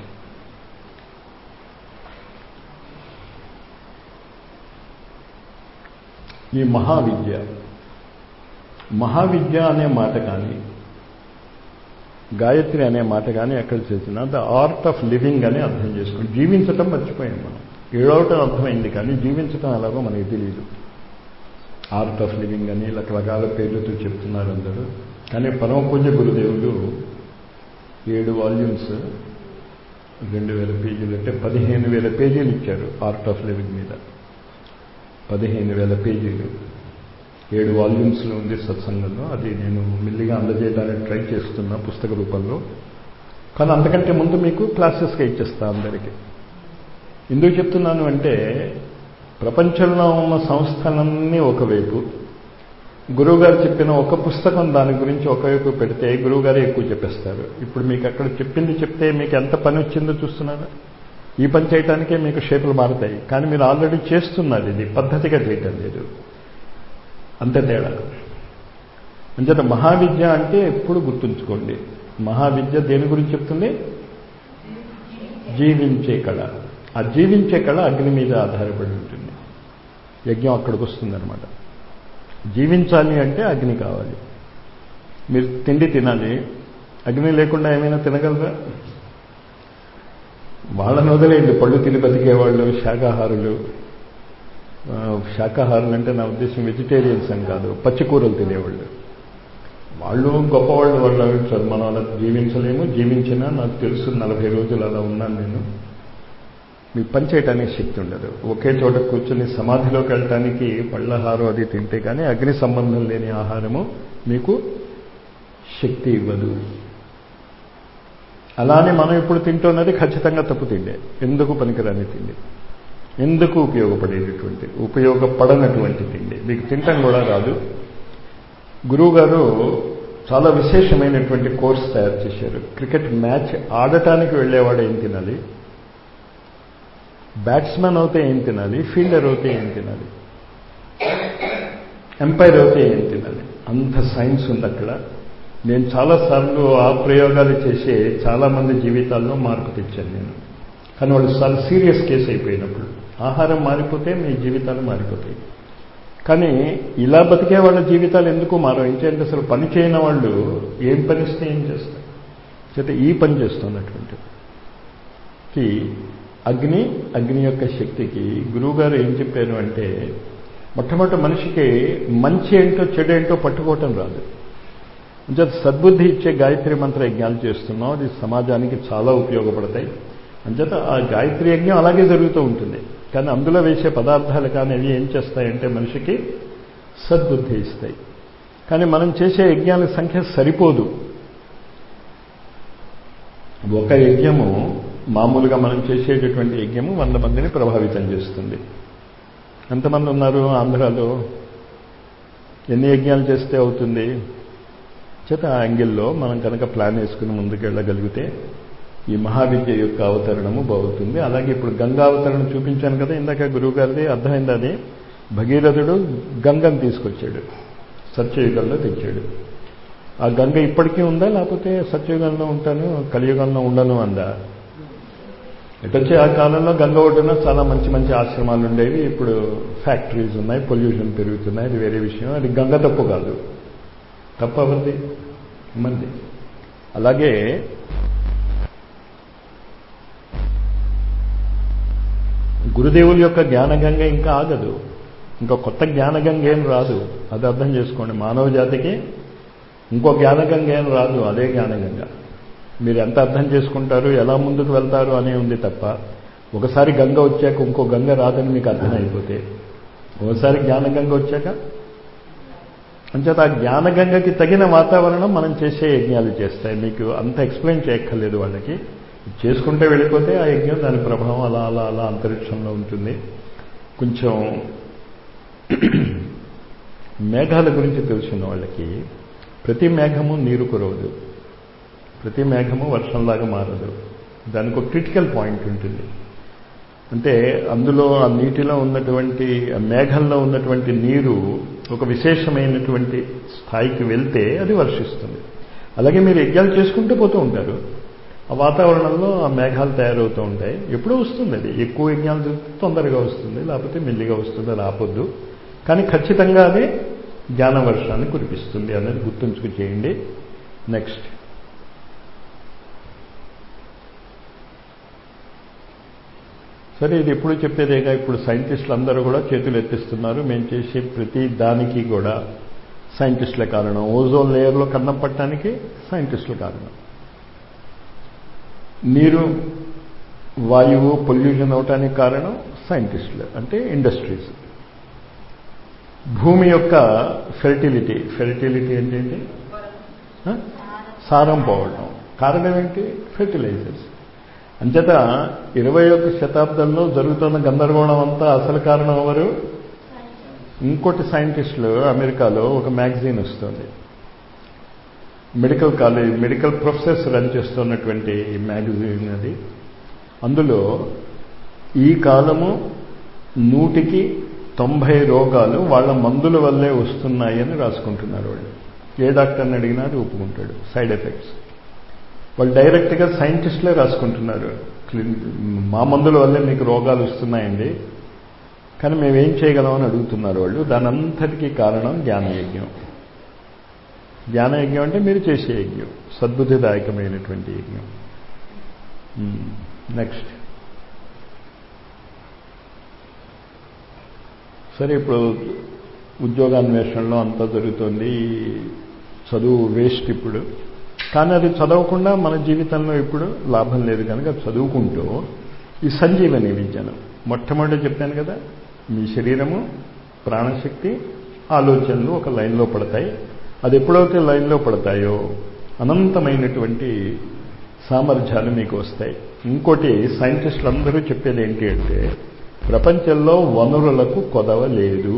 ఈ మహావిద్య మహావిద్య అనే మాట కానీ గాయత్రి అనే మాట కానీ ఎక్కడ చేసినా ద ఆర్ట్ ఆఫ్ లివింగ్ అని అర్థం చేసుకోండి జీవించటం మర్చిపోయాం మనం ఏడవటం అర్థమైంది కానీ జీవించటం ఎలాగో మనకి తెలియదు ఆర్ట్ ఆఫ్ లివింగ్ అని రకరకాల పేర్లతో చెప్తున్నారు అందరూ కానీ పరమ పూజ్య గురుదేవులు ఏడు వాల్యూమ్స్ రెండు వేల పేజీలు అంటే పదిహేను వేల పేజీలు ఇచ్చారు ఆర్ట్ ఆఫ్ లివింగ్ మీద పదిహేను వేల పేజీలు ఏడు వాల్యూమ్స్లో ఉంది సత్సంగంలో అది నేను మెల్లిగా అందజేయడానికి ట్రై చేస్తున్నా పుస్తక రూపంలో కానీ అంతకంటే ముందు మీకు క్లాసెస్గా ఇచ్చేస్తా అందరికీ ఎందుకు చెప్తున్నాను అంటే ప్రపంచంలో ఉన్న సంస్థలన్నీ ఒకవైపు గురువుగారు చెప్పిన ఒక పుస్తకం దాని గురించి ఒకవైపు పెడితే గురువుగారు ఎక్కువ చెప్పేస్తారు ఇప్పుడు మీకు అక్కడ చెప్పింది చెప్తే మీకు ఎంత పని వచ్చిందో చూస్తున్నారు ఈ పని చేయడానికే మీకు షేపులు మారుతాయి కానీ మీరు ఆల్రెడీ చేస్తున్నారు ఇది పద్ధతిగా చేయటం లేదు అంతే తేడా అంచేత మహావిద్య అంటే ఎప్పుడు గుర్తుంచుకోండి మహావిద్య దేని గురించి చెప్తుంది జీవించే కళ ఆ జీవించే కళ అగ్ని మీద ఆధారపడి ఉంటుంది యజ్ఞం అక్కడికి వస్తుందన్నమాట జీవించాలి అంటే అగ్ని కావాలి మీరు తిండి తినాలి అగ్ని లేకుండా ఏమైనా తినగలరా వాళ్ళని వదిలేయండి పళ్ళు తిని బతికేవాళ్ళు శాకాహారులు శాకాహారులు అంటే నా ఉద్దేశం వెజిటేరియన్స్ అని కాదు పచ్చికూరలు తినేవాళ్ళు వాళ్ళు గొప్పవాళ్ళు వాళ్ళు మనం అలా జీవించలేము జీవించినా నాకు తెలుసు నలభై రోజులు అలా ఉన్నాను నేను మీకు పని చేయడానికి శక్తి ఉండదు ఒకే చోట కూర్చొని సమాధిలోకి వెళ్ళటానికి పళ్ళహారం అది తింటే కానీ అగ్ని సంబంధం లేని ఆహారము మీకు శక్తి ఇవ్వదు అలానే మనం ఇప్పుడు తింటున్నది ఖచ్చితంగా తప్పు తిండే ఎందుకు పనికిరాని తిండి ఎందుకు ఉపయోగపడేటటువంటి ఉపయోగపడనటువంటి తిండి మీకు తింటం కూడా రాదు గురువు గారు చాలా విశేషమైనటువంటి కోర్స్ తయారు చేశారు క్రికెట్ మ్యాచ్ ఆడటానికి వెళ్ళేవాడు ఏం తినాలి బ్యాట్స్మెన్ అవుతే ఏం తినాలి ఫీల్డర్ అవుతే ఏం తినాలి ఎంపైర్ అవుతే ఏం తినాలి అంత సైన్స్ ఉంది అక్కడ నేను చాలాసార్లు ఆ ప్రయోగాలు చేసే చాలామంది జీవితాల్లో మార్పు తెచ్చాను నేను కానీ వాళ్ళు చాలా సీరియస్ కేసు అయిపోయినప్పుడు ఆహారం మారిపోతే మీ జీవితాలు మారిపోతాయి కానీ ఇలా బతికే వాళ్ళ జీవితాలు ఎందుకు మారవు ఏంటంటే అసలు పని చేయని వాళ్ళు ఏం పని ఇస్తే ఏం చేస్తారు చేత ఈ పని చేస్తున్నటువంటి అగ్ని అగ్ని యొక్క శక్తికి గురువుగారు ఏం చెప్పారు అంటే మొట్టమొదటి మనిషికి మంచి ఏంటో చెడు ఏంటో పట్టుకోవటం రాదు అంచేత సద్బుద్ధి ఇచ్చే గాయత్రి మంత్ర యజ్ఞాలు చేస్తున్నాం అది సమాజానికి చాలా ఉపయోగపడతాయి అంచేత ఆ గాయత్రి యజ్ఞం అలాగే జరుగుతూ ఉంటుంది కానీ అందులో వేసే పదార్థాలు కానీ అవి ఏం చేస్తాయంటే మనిషికి సద్బుద్ధి ఇస్తాయి కానీ మనం చేసే యజ్ఞాల సంఖ్య సరిపోదు ఒక యజ్ఞము మామూలుగా మనం చేసేటటువంటి యజ్ఞము వంద మందిని ప్రభావితం చేస్తుంది ఎంతమంది ఉన్నారు ఆంధ్రాలో ఎన్ని యజ్ఞాలు చేస్తే అవుతుంది చేత ఆ యాంగిల్లో మనం కనుక ప్లాన్ వేసుకుని ముందుకు వెళ్ళగలిగితే ఈ మహావిద్య యొక్క అవతరణము బాగుతుంది అలాగే ఇప్పుడు గంగా అవతరణ చూపించాను కదా ఇందాక గురువు గారిది అర్థమైంది అది భగీరథుడు గంగను తీసుకొచ్చాడు సత్యయుగంలో తెచ్చాడు ఆ గంగ ఇప్పటికీ ఉందా లేకపోతే సత్యయుగంలో ఉంటాను కలియుగంలో ఉండను అందా ఎటొచ్చి ఆ కాలంలో గంగ ఒడ్డున చాలా మంచి మంచి ఆశ్రమాలు ఉండేవి ఇప్పుడు ఫ్యాక్టరీస్ ఉన్నాయి పొల్యూషన్ పెరుగుతున్నాయి అది వేరే విషయం అది గంగ తప్పు కాదు తప్పు అవద్ది మంది అలాగే గురుదేవుల యొక్క జ్ఞానగంగ ఇంకా ఆగదు ఇంకా కొత్త జ్ఞానగంగ ఏం రాదు అది అర్థం చేసుకోండి మానవ జాతికి ఇంకో జ్ఞానగంగ ఏం రాదు అదే జ్ఞానగంగ మీరు ఎంత అర్థం చేసుకుంటారు ఎలా ముందుకు వెళ్తారు అనే ఉంది తప్ప ఒకసారి గంగ వచ్చాక ఇంకో గంగ రాదని మీకు అర్థమైపోతే ఒకసారి జ్ఞానగంగ వచ్చాక అంచేత ఆ జ్ఞానగంగకి తగిన వాతావరణం మనం చేసే యజ్ఞాలు చేస్తాయి మీకు అంత ఎక్స్ప్లెయిన్ చేయక్కర్లేదు వాళ్ళకి చేసుకుంటే వెళ్ళిపోతే ఆ యజ్ఞం దాని ప్రభావం అలా అలా అలా అంతరిక్షంలో ఉంటుంది కొంచెం మేఘాల గురించి తెలిసిన వాళ్ళకి ప్రతి మేఘము నీరు కురవదు ప్రతి మేఘము వర్షంలాగా మారదు దానికి ఒక క్రిటికల్ పాయింట్ ఉంటుంది అంటే అందులో ఆ నీటిలో ఉన్నటువంటి మేఘంలో ఉన్నటువంటి నీరు ఒక విశేషమైనటువంటి స్థాయికి వెళ్తే అది వర్షిస్తుంది అలాగే మీరు యజ్ఞాలు చేసుకుంటూ పోతూ ఉంటారు ఆ వాతావరణంలో ఆ మేఘాలు తయారవుతూ ఉంటాయి ఎప్పుడూ వస్తుంది అది ఎక్కువ యజ్ఞాలు జరిగితే తొందరగా వస్తుంది లేకపోతే మెల్లిగా వస్తుంది అది ఆపొద్దు కానీ ఖచ్చితంగా అది జ్ఞాన వర్షాన్ని కురిపిస్తుంది అనేది గుర్తుంచుకు చేయండి నెక్స్ట్ సరే ఇది ఎప్పుడు చెప్పేదేగా ఇప్పుడు సైంటిస్టులు అందరూ కూడా చేతులు ఎత్తిస్తున్నారు మేము చేసే ప్రతి దానికి కూడా సైంటిస్టులే కారణం ఓజోన్ లేయర్లో కన్నం పట్టడానికి సైంటిస్టుల కారణం నీరు వాయువు పొల్యూషన్ అవటానికి కారణం సైంటిస్టులు అంటే ఇండస్ట్రీస్ భూమి యొక్క ఫెర్టిలిటీ ఫెర్టిలిటీ అంటే ఏంటి సారం పోవడం కారణం ఏంటి ఫెర్టిలైజర్స్ అంచేత ఇరవై ఒక్క శతాబ్దంలో జరుగుతున్న గందరగోళం అంతా అసలు కారణం ఎవరు ఇంకోటి సైంటిస్టులు అమెరికాలో ఒక మ్యాగజైన్ వస్తుంది medical college medical professors run చేస్తున్నటువంటి మ్యాగజైన్ అది అందులో ఈ కాలము నూటికి తొంభై రోగాలు వాళ్ళ మందుల వల్లే వస్తున్నాయని రాసుకుంటున్నారు వాళ్ళు ఏ డాక్టర్ని అడిగినా అది ఒప్పుకుంటాడు సైడ్ ఎఫెక్ట్స్ వాళ్ళు డైరెక్ట్గా సైంటిస్టులే రాసుకుంటున్నారు మా మందుల వల్లే మీకు రోగాలు వస్తున్నాయండి కానీ మేమేం చేయగలం అని అడుగుతున్నారు వాళ్ళు దాని అంతటికీ కారణం జ్ఞానయజ్ఞం జ్ఞానయజ్ఞం అంటే మీరు చేసే యజ్ఞం సద్బుద్ధిదాయకమైనటువంటి యజ్ఞం నెక్స్ట్ సరే ఇప్పుడు ఉద్యోగాన్వేషణలో అంతా జరుగుతుంది చదువు వేస్ట్ ఇప్పుడు కానీ అది చదవకుండా మన జీవితంలో ఇప్పుడు లాభం లేదు కనుక చదువుకుంటూ ఈ సంజీవని విద్యను మొట్టమొదటి చెప్పాను కదా మీ శరీరము ప్రాణశక్తి ఆలోచనలు ఒక లైన్లో పడతాయి అది ఎప్పుడైతే లైన్లో పడతాయో అనంతమైనటువంటి సామర్థ్యాలు మీకు వస్తాయి ఇంకోటి సైంటిస్టులు అందరూ చెప్పేది ఏంటి అంటే ప్రపంచంలో వనరులకు కొదవ లేదు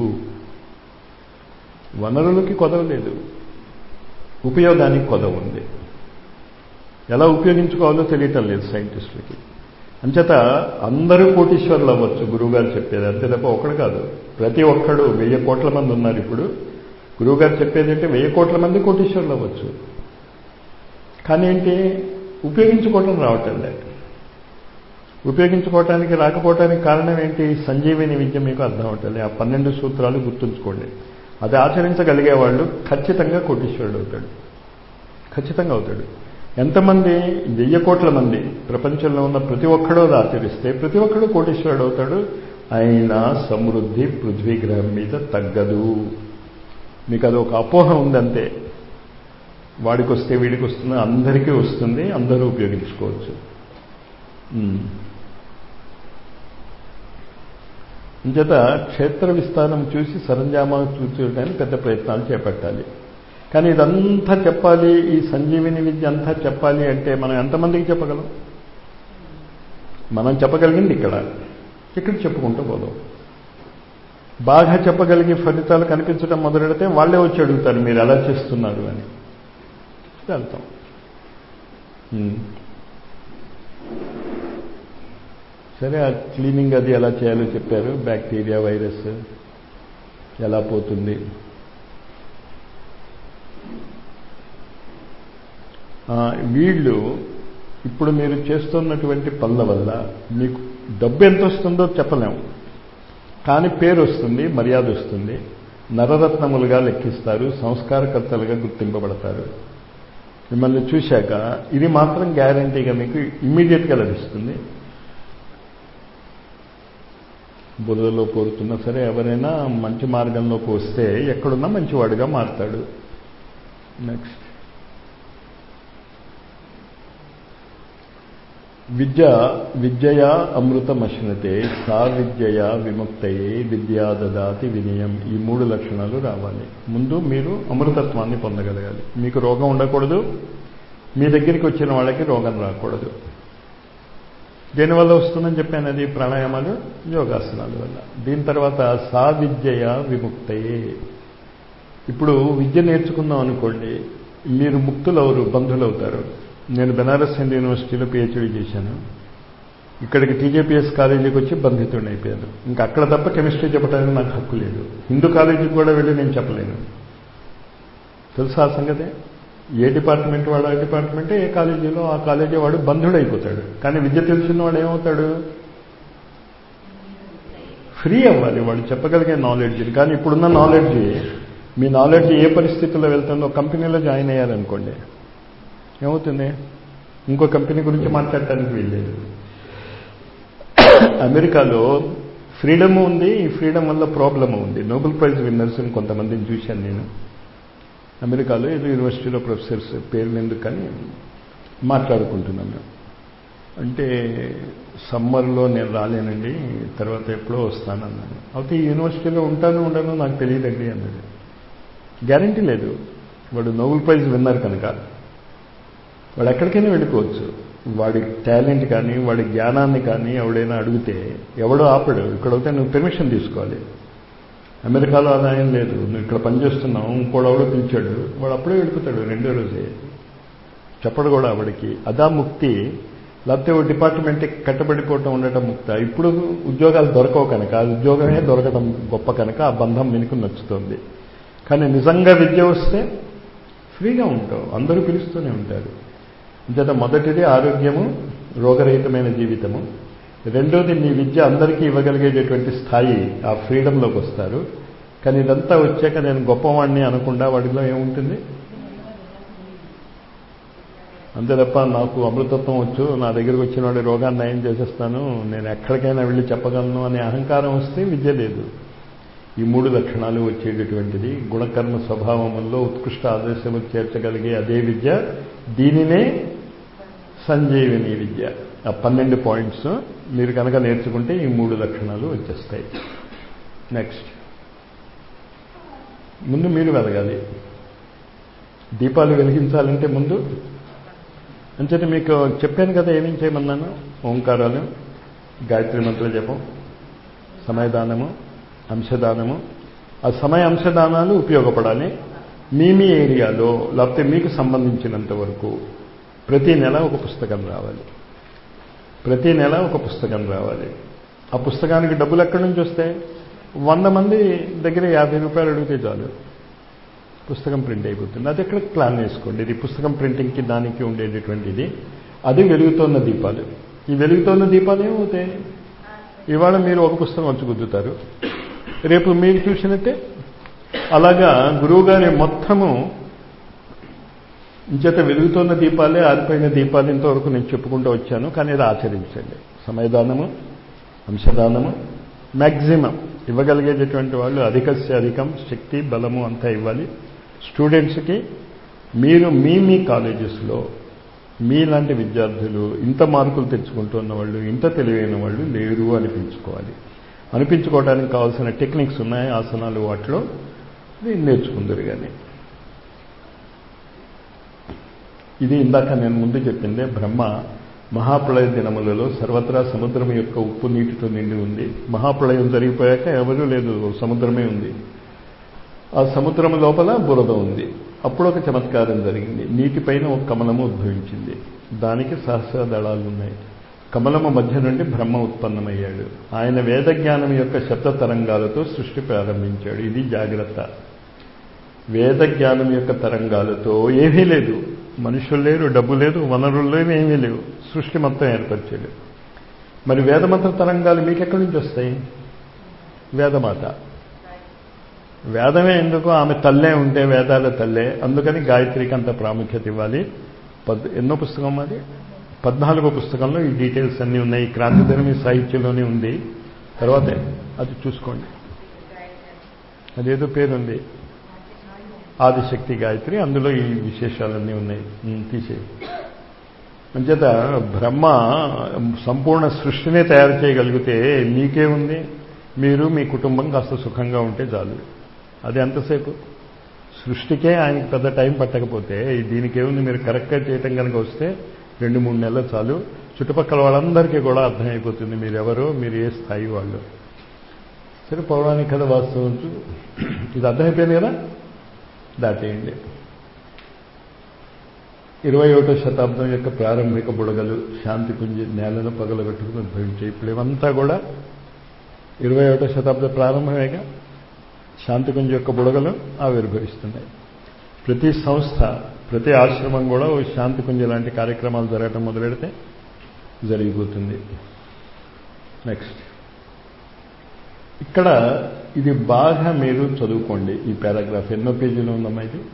వనరులకి కొదవ లేదు ఉపయోగానికి కొదవ ఉంది ఎలా ఉపయోగించుకోవాలో తెలియటం లేదు సైంటిస్టులకి అంచేత అందరూ కోటీశ్వరులు అవ్వచ్చు గురువుగారు చెప్పేది అంతే తప్ప ఒకడు కాదు ప్రతి ఒక్కడు వెయ్యి కోట్ల మంది ఉన్నారు ఇప్పుడు గురువుగారు చెప్పేది అంటే వెయ్యి కోట్ల మంది కోటీశ్వరులు అవ్వచ్చు కానీ ఏంటి ఉపయోగించుకోవటం రావటం లేదు ఉపయోగించుకోవటానికి రాకపోవటానికి కారణం ఏంటి సంజీవిని విద్య మీకు అర్థం అవటం ఆ పన్నెండు సూత్రాలు గుర్తుంచుకోండి అది ఆచరించగలిగే వాళ్ళు ఖచ్చితంగా కోటీశ్వరుడు అవుతాడు ఖచ్చితంగా అవుతాడు ఎంతమంది వెయ్యి కోట్ల మంది ప్రపంచంలో ఉన్న ప్రతి ఒక్కడూ అది ఆచరిస్తే ప్రతి ఒక్కడూ కోటీశ్వరుడు అవుతాడు అయినా సమృద్ధి పృథ్వీ గ్రహం మీద తగ్గదు మీకు అది ఒక అపోహ ఉందంతే వాడికి వస్తే వీడికి వస్తుంది అందరికీ వస్తుంది అందరూ ఉపయోగించుకోవచ్చు ఇంచేత క్షేత్ర విస్తారం చూసి సరంజామాను చూపించడానికి పెద్ద ప్రయత్నాలు చేపట్టాలి కానీ ఇదంతా చెప్పాలి ఈ సంజీవిని విద్య అంతా చెప్పాలి అంటే మనం ఎంతమందికి చెప్పగలం మనం చెప్పగలిగింది ఇక్కడ ఇక్కడ చెప్పుకుంటూ పోదాం బాగా చెప్పగలిగే ఫలితాలు కనిపించడం మొదలెడితే వాళ్ళే వచ్చి అడుగుతారు మీరు ఎలా చేస్తున్నారు అని వెళ్తాం సరే ఆ క్లీనింగ్ అది ఎలా చేయాలో చెప్పారు బ్యాక్టీరియా వైరస్ ఎలా పోతుంది వీళ్ళు ఇప్పుడు మీరు చేస్తున్నటువంటి పనుల వల్ల మీకు డబ్బు ఎంత వస్తుందో చెప్పలేము కానీ పేరు వస్తుంది మర్యాద వస్తుంది నరరత్నములుగా లెక్కిస్తారు సంస్కారకర్తలుగా గుర్తింపబడతారు మిమ్మల్ని చూశాక ఇది మాత్రం గ్యారంటీగా మీకు ఇమ్మీడియట్గా లభిస్తుంది బురదలో పోరుతున్నా సరే ఎవరైనా మంచి మార్గంలో పోస్తే ఎక్కడున్నా మంచివాడుగా మారుతాడు నెక్స్ట్ విద్య విద్యయా అమృతమశ్నతే సా విద్యయా విముక్తయే విద్యా దదాతి వినయం ఈ మూడు లక్షణాలు రావాలి ముందు మీరు అమృతత్వాన్ని పొందగలగాలి మీకు రోగం ఉండకూడదు మీ దగ్గరికి వచ్చిన వాళ్ళకి రోగం రాకూడదు దేనివల్ల వస్తుందని చెప్పాను అది ప్రాణాయామాలు యోగాసనాల వల్ల దీని తర్వాత సా విద్యయ విముక్తయే ఇప్పుడు విద్య నేర్చుకుందాం అనుకోండి మీరు ముక్తులవరు బంధులవుతారు నేను బెనారస్ హిందూ యూనివర్సిటీలో పిహెచ్డీ చేశాను ఇక్కడికి టీజేపీఎస్ కాలేజీకి వచ్చి బంధితుడిని అయిపోయాను ఇంకా అక్కడ తప్ప కెమిస్ట్రీ చెప్పడానికి నాకు హక్కు లేదు హిందూ కాలేజీకి కూడా వెళ్ళి నేను చెప్పలేను తెలుసా ఆ సంగతే ఏ డిపార్ట్మెంట్ వాడు ఆ డిపార్ట్మెంటే ఏ కాలేజీలో ఆ కాలేజీ వాడు బంధుడైపోతాడు కానీ విద్య తెలిసిన వాడు ఏమవుతాడు ఫ్రీ అవ్వాలి వాడు చెప్పగలిగే నాలెడ్జ్ కానీ ఇప్పుడున్న నాలెడ్జ్ మీ నాలెడ్జ్ ఏ పరిస్థితుల్లో వెళ్తుందో కంపెనీలో జాయిన్ అయ్యారనుకోండి ఏమవుతుంది ఇంకో కంపెనీ గురించి మాట్లాడటానికి వీల్లేదు అమెరికాలో ఫ్రీడమ్ ఉంది ఈ ఫ్రీడమ్ వల్ల ప్రాబ్లమ్ ఉంది నోబెల్ ప్రైజ్ విన్నర్స్ కొంతమందిని చూశాను నేను అమెరికాలో ఏదో యూనివర్సిటీలో ప్రొఫెసర్స్ పేర్లు ఎందుకు కానీ మాట్లాడుకుంటున్నాం మేము అంటే సమ్మర్లో నేను రాలేనండి తర్వాత ఎప్పుడో వస్తానన్నాను అయితే ఈ యూనివర్సిటీలో ఉంటాను ఉండను నాకు తెలియదండి అన్నాడు గ్యారంటీ లేదు వాడు నోబెల్ ప్రైజ్ విన్నర్ కనుక వాడు ఎక్కడికైనా వెళ్ళిపోవచ్చు వాడి టాలెంట్ కానీ వాడి జ్ఞానాన్ని కానీ ఎవడైనా అడిగితే ఎవడో ఆపడు ఇక్కడైతే నువ్వు పెర్మిషన్ తీసుకోవాలి అమెరికాలో ఆదాయం లేదు నువ్వు ఇక్కడ పనిచేస్తున్నావు ఇంకోడెవడో పిలిచాడు వాడు అప్పుడే వెళ్ళిపోతాడు రెండో రోజే చెప్పడు కూడా ఆవిడకి అదా ముక్తి లేకపోతే ఓ డిపార్ట్మెంట్కి కట్టబడిపోవటం ఉండటం ముక్త ఇప్పుడు ఉద్యోగాలు దొరకవు కనుక ఆ ఉద్యోగమే దొరకడం గొప్ప కనుక ఆ బంధం మీకు నచ్చుతుంది కానీ నిజంగా విద్య వస్తే ఫ్రీగా ఉంటావు అందరూ పిలుస్తూనే ఉంటారు ఇంతట మొదటిది ఆరోగ్యము రోగరహితమైన జీవితము రెండోది మీ విద్య అందరికీ ఇవ్వగలిగేటటువంటి స్థాయి ఆ ఫ్రీడంలోకి వస్తారు కానీ ఇదంతా వచ్చాక నేను గొప్పవాడిని అనకుండా వాడిలో ఏముంటుంది అంతే తప్ప నాకు అమృతత్వం వచ్చు నా దగ్గరికి వచ్చిన వాడి రోగాన్ని నయం చేసేస్తాను నేను ఎక్కడికైనా వెళ్ళి చెప్పగలను అనే అహంకారం వస్తే విద్య లేదు ఈ మూడు లక్షణాలు వచ్చేటటువంటిది గుణకర్మ స్వభావముల్లో ఉత్కృష్ట ఆదర్శము చేర్చగలిగే అదే విద్య దీనినే సంజీవిని విద్య ఆ పన్నెండు పాయింట్స్ మీరు కనుక నేర్చుకుంటే ఈ మూడు లక్షణాలు వచ్చేస్తాయి నెక్స్ట్ ముందు మీరు వెలగాలి దీపాలు వెలిగించాలంటే ముందు అంచేత మీకు చెప్పాను కదా ఏమేం చేయమన్నాను ఓంకారాలు గాయత్రి మంత్ర జపం సమయదానము అంశదానము ఆ సమయ అంశదానాలు ఉపయోగపడాలి మీ మీ ఏరియాలో లేకపోతే మీకు సంబంధించినంత వరకు ప్రతి నెల ఒక పుస్తకం రావాలి ప్రతి నెల ఒక పుస్తకం రావాలి ఆ పుస్తకానికి డబ్బులు ఎక్కడి నుంచి వస్తాయి వంద మంది దగ్గర యాభై రూపాయలు అడిగితే చాలు పుస్తకం ప్రింట్ అయిపోతుంది అది ఎక్కడ ప్లాన్ వేసుకోండి ఇది పుస్తకం ప్రింటింగ్కి దానికి ఉండేటటువంటిది అది వెలుగుతోన్న దీపాలు ఈ వెలుగుతోన్న దీపాలు ఏమవుతాయి ఇవాళ మీరు ఒక పుస్తకం వచ్చి గుద్దుతారు రేపు మీరు చూసినట్టే అలాగా గురువుగారి మొత్తము ఇంచేత వెలుగుతున్న దీపాలే ఆరిపోయిన దీపాలు ఇంతవరకు నేను చెప్పుకుంటూ వచ్చాను కానీ ఇది ఆచరించండి సమయదానము అంశదానము మ్యాక్సిమం ఇవ్వగలిగేటటువంటి వాళ్ళు అధికస్య అధికం శక్తి బలము అంతా ఇవ్వాలి స్టూడెంట్స్కి మీరు మీ మీ కాలేజెస్లో మీలాంటి విద్యార్థులు ఇంత మార్కులు తెచ్చుకుంటున్న వాళ్ళు ఇంత తెలివైన వాళ్ళు లేరు అనిపించుకోవాలి అనిపించుకోవడానికి కావాల్సిన టెక్నిక్స్ ఉన్నాయి ఆసనాలు వాటిలో నేర్చుకుందరు కానీ ఇది ఇందాక నేను ముందు చెప్పిందే బ్రహ్మ మహాప్రళయ దినములలో సర్వత్రా సముద్రం యొక్క ఉప్పు నీటితో నిండి ఉంది మహాప్రళయం జరిగిపోయాక ఎవరూ లేదు సముద్రమే ఉంది ఆ సముద్రం లోపల బురద ఉంది అప్పుడు ఒక చమత్కారం జరిగింది నీటిపైన ఒక కమలము ఉద్భవించింది దానికి సహస్ర దళాలు ఉన్నాయి కమలము మధ్య నుండి బ్రహ్మ ఉత్పన్నమయ్యాడు ఆయన వేద జ్ఞానం యొక్క శబ్ద తరంగాలతో సృష్టి ప్రారంభించాడు ఇది జాగ్రత్త వేద జ్ఞానం యొక్క తరంగాలతో ఏమీ లేదు మనుషులు లేరు డబ్బు లేదు వనరులు లేవు ఏమీ లేవు సృష్టి మొత్తం ఏర్పరిచాడు మరి వేదమంత్ర తరంగాలు మీకు ఎక్కడి నుంచి వస్తాయి వేదమాత వేదమే ఎందుకు ఆమె తల్లే ఉంటే వేదాల తల్లే అందుకని గాయత్రికి అంత ప్రాముఖ్యత ఇవ్వాలి పద్ ఎన్నో పుస్తకం అది పద్నాలుగో పుస్తకంలో ఈ డీటెయిల్స్ అన్నీ ఉన్నాయి క్రాంతిధర్మి సాహిత్యంలోనే ఉంది తర్వాత అది చూసుకోండి అదేదో పేరుంది ఆదిశక్తి గాయత్రి అందులో ఈ విశేషాలన్నీ ఉన్నాయి తీసేయి అంచేత బ్రహ్మ సంపూర్ణ సృష్టినే తయారు చేయగలిగితే మీకే ఉంది మీరు మీ కుటుంబం కాస్త సుఖంగా ఉంటే చాలు అది ఎంతసేపు సృష్టికే ఆయనకి పెద్ద టైం పట్టకపోతే దీనికేముంది మీరు కరెక్ట్గా చేయటం కనుక వస్తే రెండు మూడు నెలలు చాలు చుట్టుపక్కల వాళ్ళందరికీ కూడా అర్థమైపోతుంది మీరు ఎవరో మీరు ఏ స్థాయి వాళ్ళు సరే పౌరాణిక కథ వాస్తవం ఇది అర్థమైపోయింది కదా దాటేయండి ఇరవై ఒకటో శతాబ్దం యొక్క ప్రారంభిక బుడగలు శాంతి పుంజి నేలను పగలగొట్టుకుని ఉద్భవించాయి ఇప్పుడు ఇవంతా కూడా ఇరవై ఒకటో శతాబ్ద ప్రారంభమేగా శాంతికుంజ యొక్క బుడగలు ఆవిర్భవిస్తున్నాయి ప్రతి సంస్థ ప్రతి ఆశ్రమం కూడా ఓ శాంతికుంజ లాంటి కార్యక్రమాలు జరగటం మొదలెడితే జరిగిపోతుంది నెక్స్ట్ ఇక్కడ ఇది బాగా మీరు చదువుకోండి ఈ పారాగ్రాఫ్ ఎన్నో పేజీలో ఉందమ్మా ఇది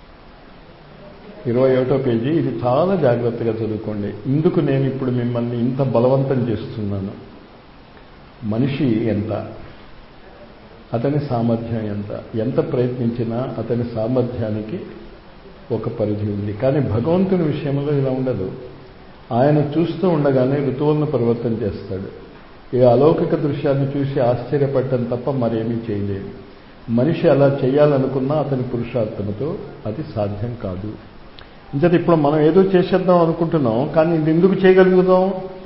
ఇరవై ఒకటో పేజీ ఇది చాలా జాగ్రత్తగా చదువుకోండి ఇందుకు నేను ఇప్పుడు మిమ్మల్ని ఇంత బలవంతం చేస్తున్నాను మనిషి ఎంత అతని సామర్థ్యం ఎంత ఎంత ప్రయత్నించినా అతని సామర్థ్యానికి ఒక పరిధి ఉంది కానీ భగవంతుని విషయంలో ఇలా ఉండదు ఆయన చూస్తూ ఉండగానే ఋతువులను పరివర్తన చేస్తాడు ఈ అలౌకిక దృశ్యాన్ని చూసి ఆశ్చర్యపడటం తప్ప మరేమీ చేయలేడు మనిషి అలా చేయాలనుకున్నా అతని పురుషార్థముతో అది సాధ్యం కాదు ఇంతటి ఇప్పుడు మనం ఏదో చేసేద్దాం అనుకుంటున్నాం కానీ ఇది ఎందుకు చేయగలుగుతాం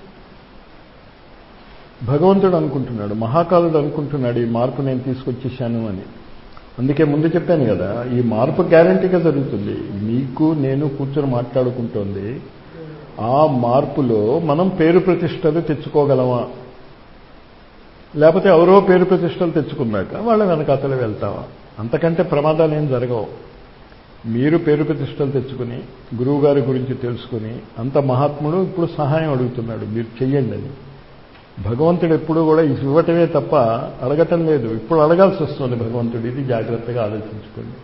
భగవంతుడు అనుకుంటున్నాడు మహాకాలుడు అనుకుంటున్నాడు ఈ మార్పు నేను తీసుకొచ్చేసాను అని అందుకే ముందు చెప్పాను కదా ఈ మార్పు గ్యారంటీగా జరుగుతుంది మీకు నేను కూర్చొని మాట్లాడుకుంటోంది ఆ మార్పులో మనం పేరు ప్రతిష్టలు తెచ్చుకోగలమా లేకపోతే ఎవరో పేరు ప్రతిష్టలు తెచ్చుకున్నాక వాళ్ళ వెనకాతలు వెళ్తావా అంతకంటే ప్రమాదాలు ఏం జరగవు మీరు పేరు ప్రతిష్టలు తెచ్చుకుని గురువుగారి గురించి తెలుసుకుని అంత మహాత్ముడు ఇప్పుడు సహాయం అడుగుతున్నాడు మీరు చెయ్యండి అని భగవంతుడు ఎప్పుడు కూడా ఇవ్వటమే తప్ప అడగటం లేదు ఇప్పుడు అడగాల్సి వస్తుంది భగవంతుడు ఇది జాగ్రత్తగా ఆలోచించుకోండి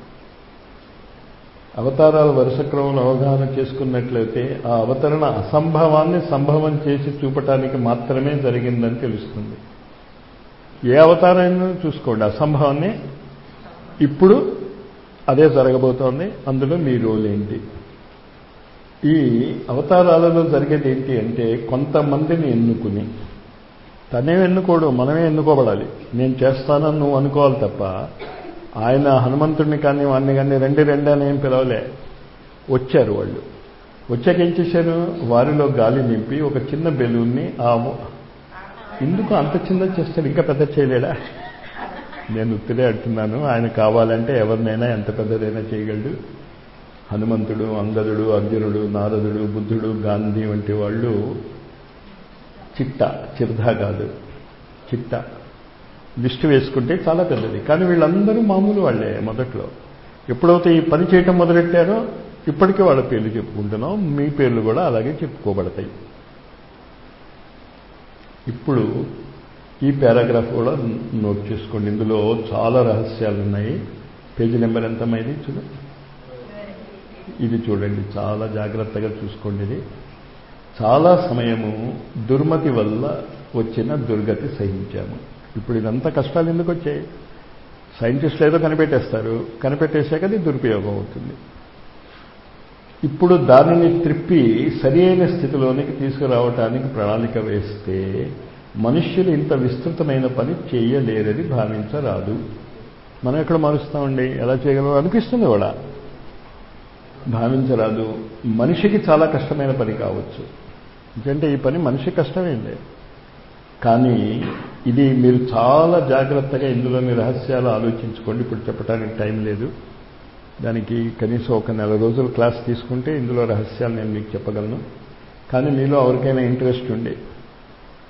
అవతారాల వరుస క్రమంలో అవగాహన చేసుకున్నట్లయితే ఆ అవతరణ అసంభవాన్ని సంభవం చేసి చూపటానికి మాత్రమే జరిగిందని తెలుస్తుంది ఏ అవతారాన్ని చూసుకోండి అసంభవాన్ని ఇప్పుడు అదే జరగబోతోంది అందులో మీ రోల్ ఏంటి ఈ అవతారాలలో జరిగేది ఏంటి అంటే కొంతమందిని ఎన్నుకుని తనే ఎన్నుకోడు మనమే ఎన్నుకోబడాలి నేను చేస్తానని నువ్వు అనుకోవాలి తప్ప ఆయన హనుమంతుడిని కానీ వాడిని కానీ రెండు రెండు అని ఏం పిలవలే వచ్చారు వాళ్ళు వచ్చాక ఏం చేశారు వారిలో గాలి నింపి ఒక చిన్న బెలూన్ని ఆ ఎందుకు అంత చిన్న చేస్తాడు ఇంకా పెద్ద చేయలేడా నేను ఉత్తిరే అంటున్నాను ఆయన కావాలంటే ఎవరినైనా ఎంత పెద్దదైనా చేయగలడు హనుమంతుడు అంగదుడు అర్జునుడు నారదుడు బుద్ధుడు గాంధీ వంటి వాళ్ళు చిట్ట చిరుధా కాదు చిట్ట లిస్టు వేసుకుంటే చాలా పెద్దది కానీ వీళ్ళందరూ మామూలు వాళ్ళే మొదట్లో ఎప్పుడైతే ఈ పని చేయటం మొదలెట్టారో ఇప్పటికీ వాళ్ళ పేర్లు చెప్పుకుంటున్నాం మీ పేర్లు కూడా అలాగే చెప్పుకోబడతాయి ఇప్పుడు ఈ పారాగ్రాఫ్ కూడా నోట్ చేసుకోండి ఇందులో చాలా రహస్యాలు ఉన్నాయి పేజీ నెంబర్ ఎంత ఇది చూడ ఇది చూడండి చాలా జాగ్రత్తగా చూసుకోండి ఇది చాలా సమయము దుర్మతి వల్ల వచ్చిన దుర్గతి సహించాము ఇప్పుడు ఇదంతా కష్టాలు ఎందుకు వచ్చాయి సైంటిస్టులు ఏదో కనిపెట్టేస్తారు కనిపెట్టేశాక అది దురుపయోగం అవుతుంది ఇప్పుడు దానిని త్రిప్పి సరి అయిన స్థితిలోనికి తీసుకురావటానికి ప్రణాళిక వేస్తే మనుష్యులు ఇంత విస్తృతమైన పని చేయలేరని భావించరాదు మనం ఎక్కడ మారుస్తామండి ఎలా చేయగలం అనిపిస్తుంది కూడా భావించరాదు మనిషికి చాలా కష్టమైన పని కావచ్చు ఎందుకంటే ఈ పని మనిషి కష్టమేంది కానీ ఇది మీరు చాలా జాగ్రత్తగా ఇందులోని రహస్యాలు ఆలోచించుకోండి ఇప్పుడు చెప్పడానికి టైం లేదు దానికి కనీసం ఒక నెల రోజులు క్లాస్ తీసుకుంటే ఇందులో రహస్యాలు నేను మీకు చెప్పగలను కానీ మీలో ఎవరికైనా ఇంట్రెస్ట్ ఉండి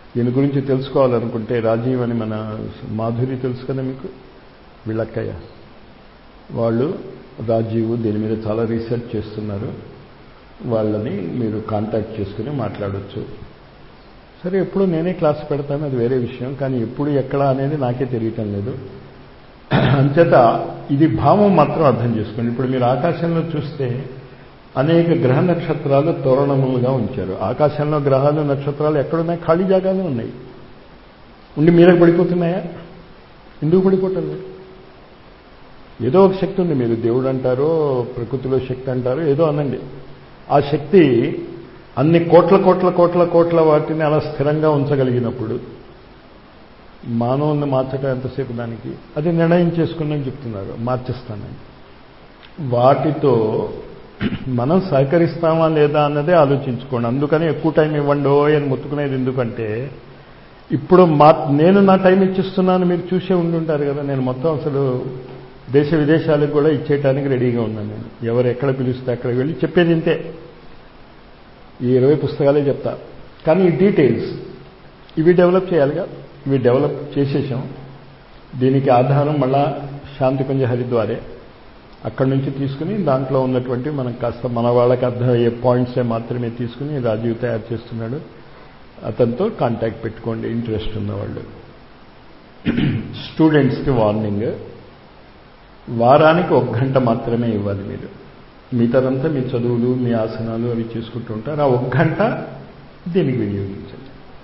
దీని గురించి తెలుసుకోవాలనుకుంటే రాజీవ్ అని మన మాధురి తెలుసు కదా మీకు వీళ్ళక్కయ్య వాళ్ళు రాజీవ్ దీని మీద చాలా రీసెర్చ్ చేస్తున్నారు వాళ్ళని మీరు కాంటాక్ట్ చేసుకుని మాట్లాడవచ్చు సరే ఎప్పుడు నేనే క్లాస్ పెడతాను అది వేరే విషయం కానీ ఎప్పుడు ఎక్కడ అనేది నాకే తెలియటం లేదు అంచేత ఇది భావం మాత్రం అర్థం చేసుకోండి ఇప్పుడు మీరు ఆకాశంలో చూస్తే అనేక గ్రహ నక్షత్రాలు తోరణములుగా ఉంచారు ఆకాశంలో గ్రహాలు నక్షత్రాలు ఎక్కడున్నాయి ఖాళీ జాగాలు ఉన్నాయి ఉండి మీరే పడిపోతున్నాయా ఎందుకు పడిపోవటం లేదు ఏదో ఒక శక్తి ఉంది మీరు దేవుడు అంటారో ప్రకృతిలో శక్తి అంటారో ఏదో అనండి ఆ శక్తి అన్ని కోట్ల కోట్ల కోట్ల కోట్ల వాటిని అలా స్థిరంగా ఉంచగలిగినప్పుడు మానవుల్ని మార్చడం ఎంతసేపు దానికి అది నిర్ణయం చేసుకుని చెప్తున్నారు మార్చేస్తానని వాటితో మనం సహకరిస్తామా లేదా అన్నదే ఆలోచించుకోండి అందుకని ఎక్కువ టైం ఇవ్వండో అని మొత్తుకునేది ఎందుకంటే ఇప్పుడు మా నేను నా టైం ఇచ్చిస్తున్నాను మీరు చూసే ఉండుంటారు కదా నేను మొత్తం అసలు దేశ విదేశాలకు కూడా ఇచ్చేయటానికి రెడీగా ఉన్నాను నేను ఎవరు ఎక్కడ పిలిస్తే అక్కడికి వెళ్ళి చెప్పేది ఇంతే ఈ ఇరవై పుస్తకాలే చెప్తా కానీ ఈ డీటెయిల్స్ ఇవి డెవలప్ చేయాలిగా ఇవి డెవలప్ చేసేసాం దీనికి ఆధారం మళ్ళా శాంతికుంజ హరిద్వారే అక్కడి నుంచి తీసుకుని దాంట్లో ఉన్నటువంటి మనం కాస్త మన వాళ్ళకి అర్థమయ్యే పాయింట్సే మాత్రమే తీసుకుని రాజీవ్ తయారు చేస్తున్నాడు అతనితో కాంటాక్ట్ పెట్టుకోండి ఇంట్రెస్ట్ ఉన్నవాళ్ళు స్టూడెంట్స్కి వార్నింగ్ వారానికి ఒక గంట మాత్రమే ఇవ్వాలి మీరు మిగతాదంతా మీ చదువులు మీ ఆసనాలు అవి చేసుకుంటూ ఉంటారు ఆ ఒక గంట దీనికి వినియోగించండి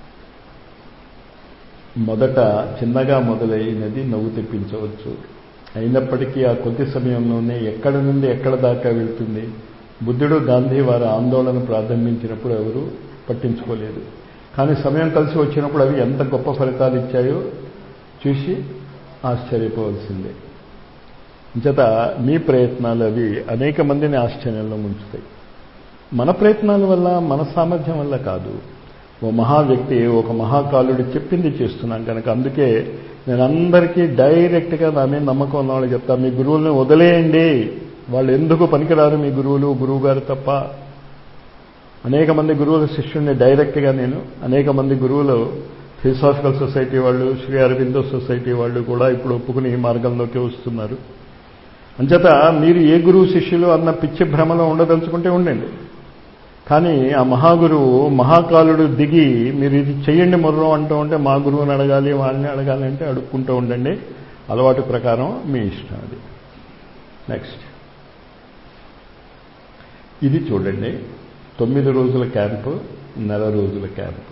మొదట చిన్నగా మొదలైనది నవ్వు తెప్పించవచ్చు అయినప్పటికీ ఆ కొద్ది సమయంలోనే ఎక్కడ నుండి ఎక్కడ దాకా వెళ్తుంది బుద్ధుడు గాంధీ వారి ఆందోళన ప్రారంభించినప్పుడు ఎవరు పట్టించుకోలేదు కానీ సమయం కలిసి వచ్చినప్పుడు అవి ఎంత గొప్ప ఫలితాలు ఇచ్చాయో చూసి ఆశ్చర్యపోవలసిందే చేత మీ ప్రయత్నాలు అవి అనేక మందిని ఆశ్చర్యంలో ముంచుతాయి మన ప్రయత్నాల వల్ల మన సామర్థ్యం వల్ల కాదు ఓ మహా వ్యక్తి ఒక మహాకాలుడు చెప్పింది చేస్తున్నాం కనుక అందుకే నేను అందరికీ డైరెక్ట్గా నా మీద నమ్మకం ఉన్న వాళ్ళు చెప్తా మీ గురువుల్ని వదిలేయండి వాళ్ళు ఎందుకు పనికిరారు మీ గురువులు గురువు గారు తప్ప అనేక మంది గురువుల శిష్యుల్ని డైరెక్ట్గా నేను అనేక మంది గురువులు థియోసాఫికల్ సొసైటీ వాళ్ళు శ్రీ అరవిందో సొసైటీ వాళ్ళు కూడా ఇప్పుడు ఒప్పుకుని ఈ మార్గంలోకి వస్తున్నారు అంచేత మీరు ఏ గురువు శిష్యులు అన్న పిచ్చి భ్రమలో ఉండదలుచుకుంటే ఉండండి కానీ ఆ మహాగురువు మహాకాలుడు దిగి మీరు ఇది చెయ్యండి మొర్రం అంటూ ఉంటే మా గురువుని అడగాలి వాళ్ళని అడగాలి అంటే అడుక్కుంటూ ఉండండి అలవాటు ప్రకారం మీ ఇష్టం అది నెక్స్ట్ ఇది చూడండి తొమ్మిది రోజుల క్యాంపు నెల రోజుల క్యాంపు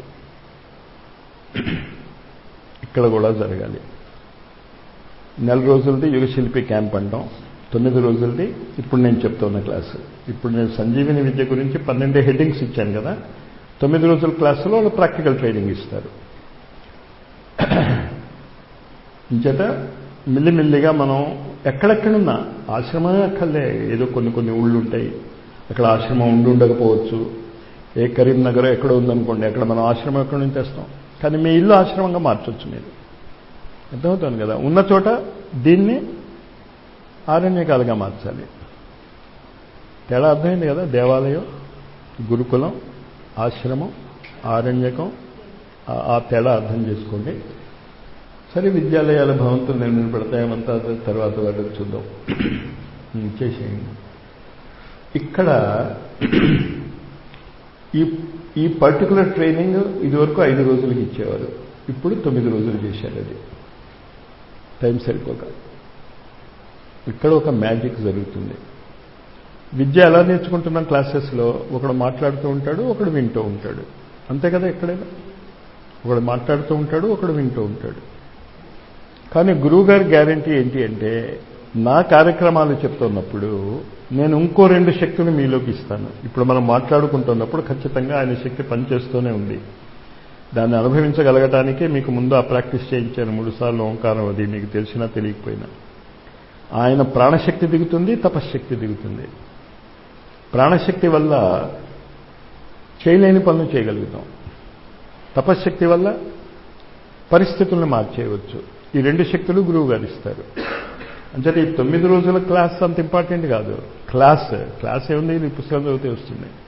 ఇక్కడ కూడా జరగాలి నెల రోజులది యుగశిల్పి క్యాంప్ అంటాం తొమ్మిది రోజులది ఇప్పుడు నేను చెప్తున్న క్లాసు ఇప్పుడు నేను సంజీవిని విద్య గురించి పన్నెండు హెడ్డింగ్స్ ఇచ్చాను కదా తొమ్మిది రోజుల క్లాసులో వాళ్ళు ప్రాక్టికల్ ట్రైనింగ్ ఇస్తారు ఇంచేత మిల్లిమిల్లిగా మనం ఎక్కడెక్కడున్నా ఆశ్రమమే అక్కర్లే ఏదో కొన్ని కొన్ని ఊళ్ళు ఉంటాయి అక్కడ ఆశ్రమం ఉండి ఉండకపోవచ్చు ఏ కరీంనగర్ ఎక్కడ ఉందనుకోండి అక్కడ మనం ఆశ్రమం ఎక్కడి నుంచి తెస్తాం కానీ మీ ఇల్లు ఆశ్రమంగా మార్చొచ్చు మీరు అర్థమవుతుంది కదా ఉన్న చోట దీన్ని ఆరణ్యకాలుగా మార్చాలి తేడా అర్థమైంది కదా దేవాలయం గురుకులం ఆశ్రమం ఆరణ్యకం ఆ తేడా అర్థం చేసుకోండి సరే విద్యాలయాల భవంతులు నిర్మింపడతాయమంతా తర్వాత వాటికి చూద్దాం చేసేయండి ఇక్కడ ఈ ఈ పర్టికులర్ ట్రైనింగ్ ఇదివరకు ఐదు రోజులకి ఇచ్చేవారు ఇప్పుడు తొమ్మిది రోజులు చేశారు అది టైం సరిపోక ఇక్కడ ఒక మ్యాజిక్ జరుగుతుంది విద్య ఎలా నేర్చుకుంటున్నాం క్లాసెస్లో ఒకడు మాట్లాడుతూ ఉంటాడు ఒకడు వింటూ ఉంటాడు అంతే కదా ఎక్కడైనా ఒకడు మాట్లాడుతూ ఉంటాడు ఒకడు వింటూ ఉంటాడు కానీ గురువుగారి గ్యారంటీ ఏంటి అంటే నా కార్యక్రమాలు చెప్తున్నప్పుడు నేను ఇంకో రెండు శక్తులు మీలోకి ఇస్తాను ఇప్పుడు మనం మాట్లాడుకుంటున్నప్పుడు ఖచ్చితంగా ఆయన శక్తి పనిచేస్తూనే ఉంది దాన్ని అనుభవించగలగటానికే మీకు ముందు ఆ ప్రాక్టీస్ చేయించాను మూడుసార్లు ఓంకారం అది మీకు తెలిసినా తెలియకపోయినా ఆయన ప్రాణశక్తి దిగుతుంది తపశ్శక్తి దిగుతుంది ప్రాణశక్తి వల్ల చేయలేని పనులు చేయగలుగుతాం తపశ్శక్తి వల్ల పరిస్థితులను మార్చేయవచ్చు ఈ రెండు శక్తులు గురువు గారు ఇస్తారు అంటే ఈ తొమ్మిది రోజుల క్లాస్ అంత ఇంపార్టెంట్ కాదు క్లాస్ క్లాస్ ఏముంది ఇది పుస్తకం చదివితే వస్తుంది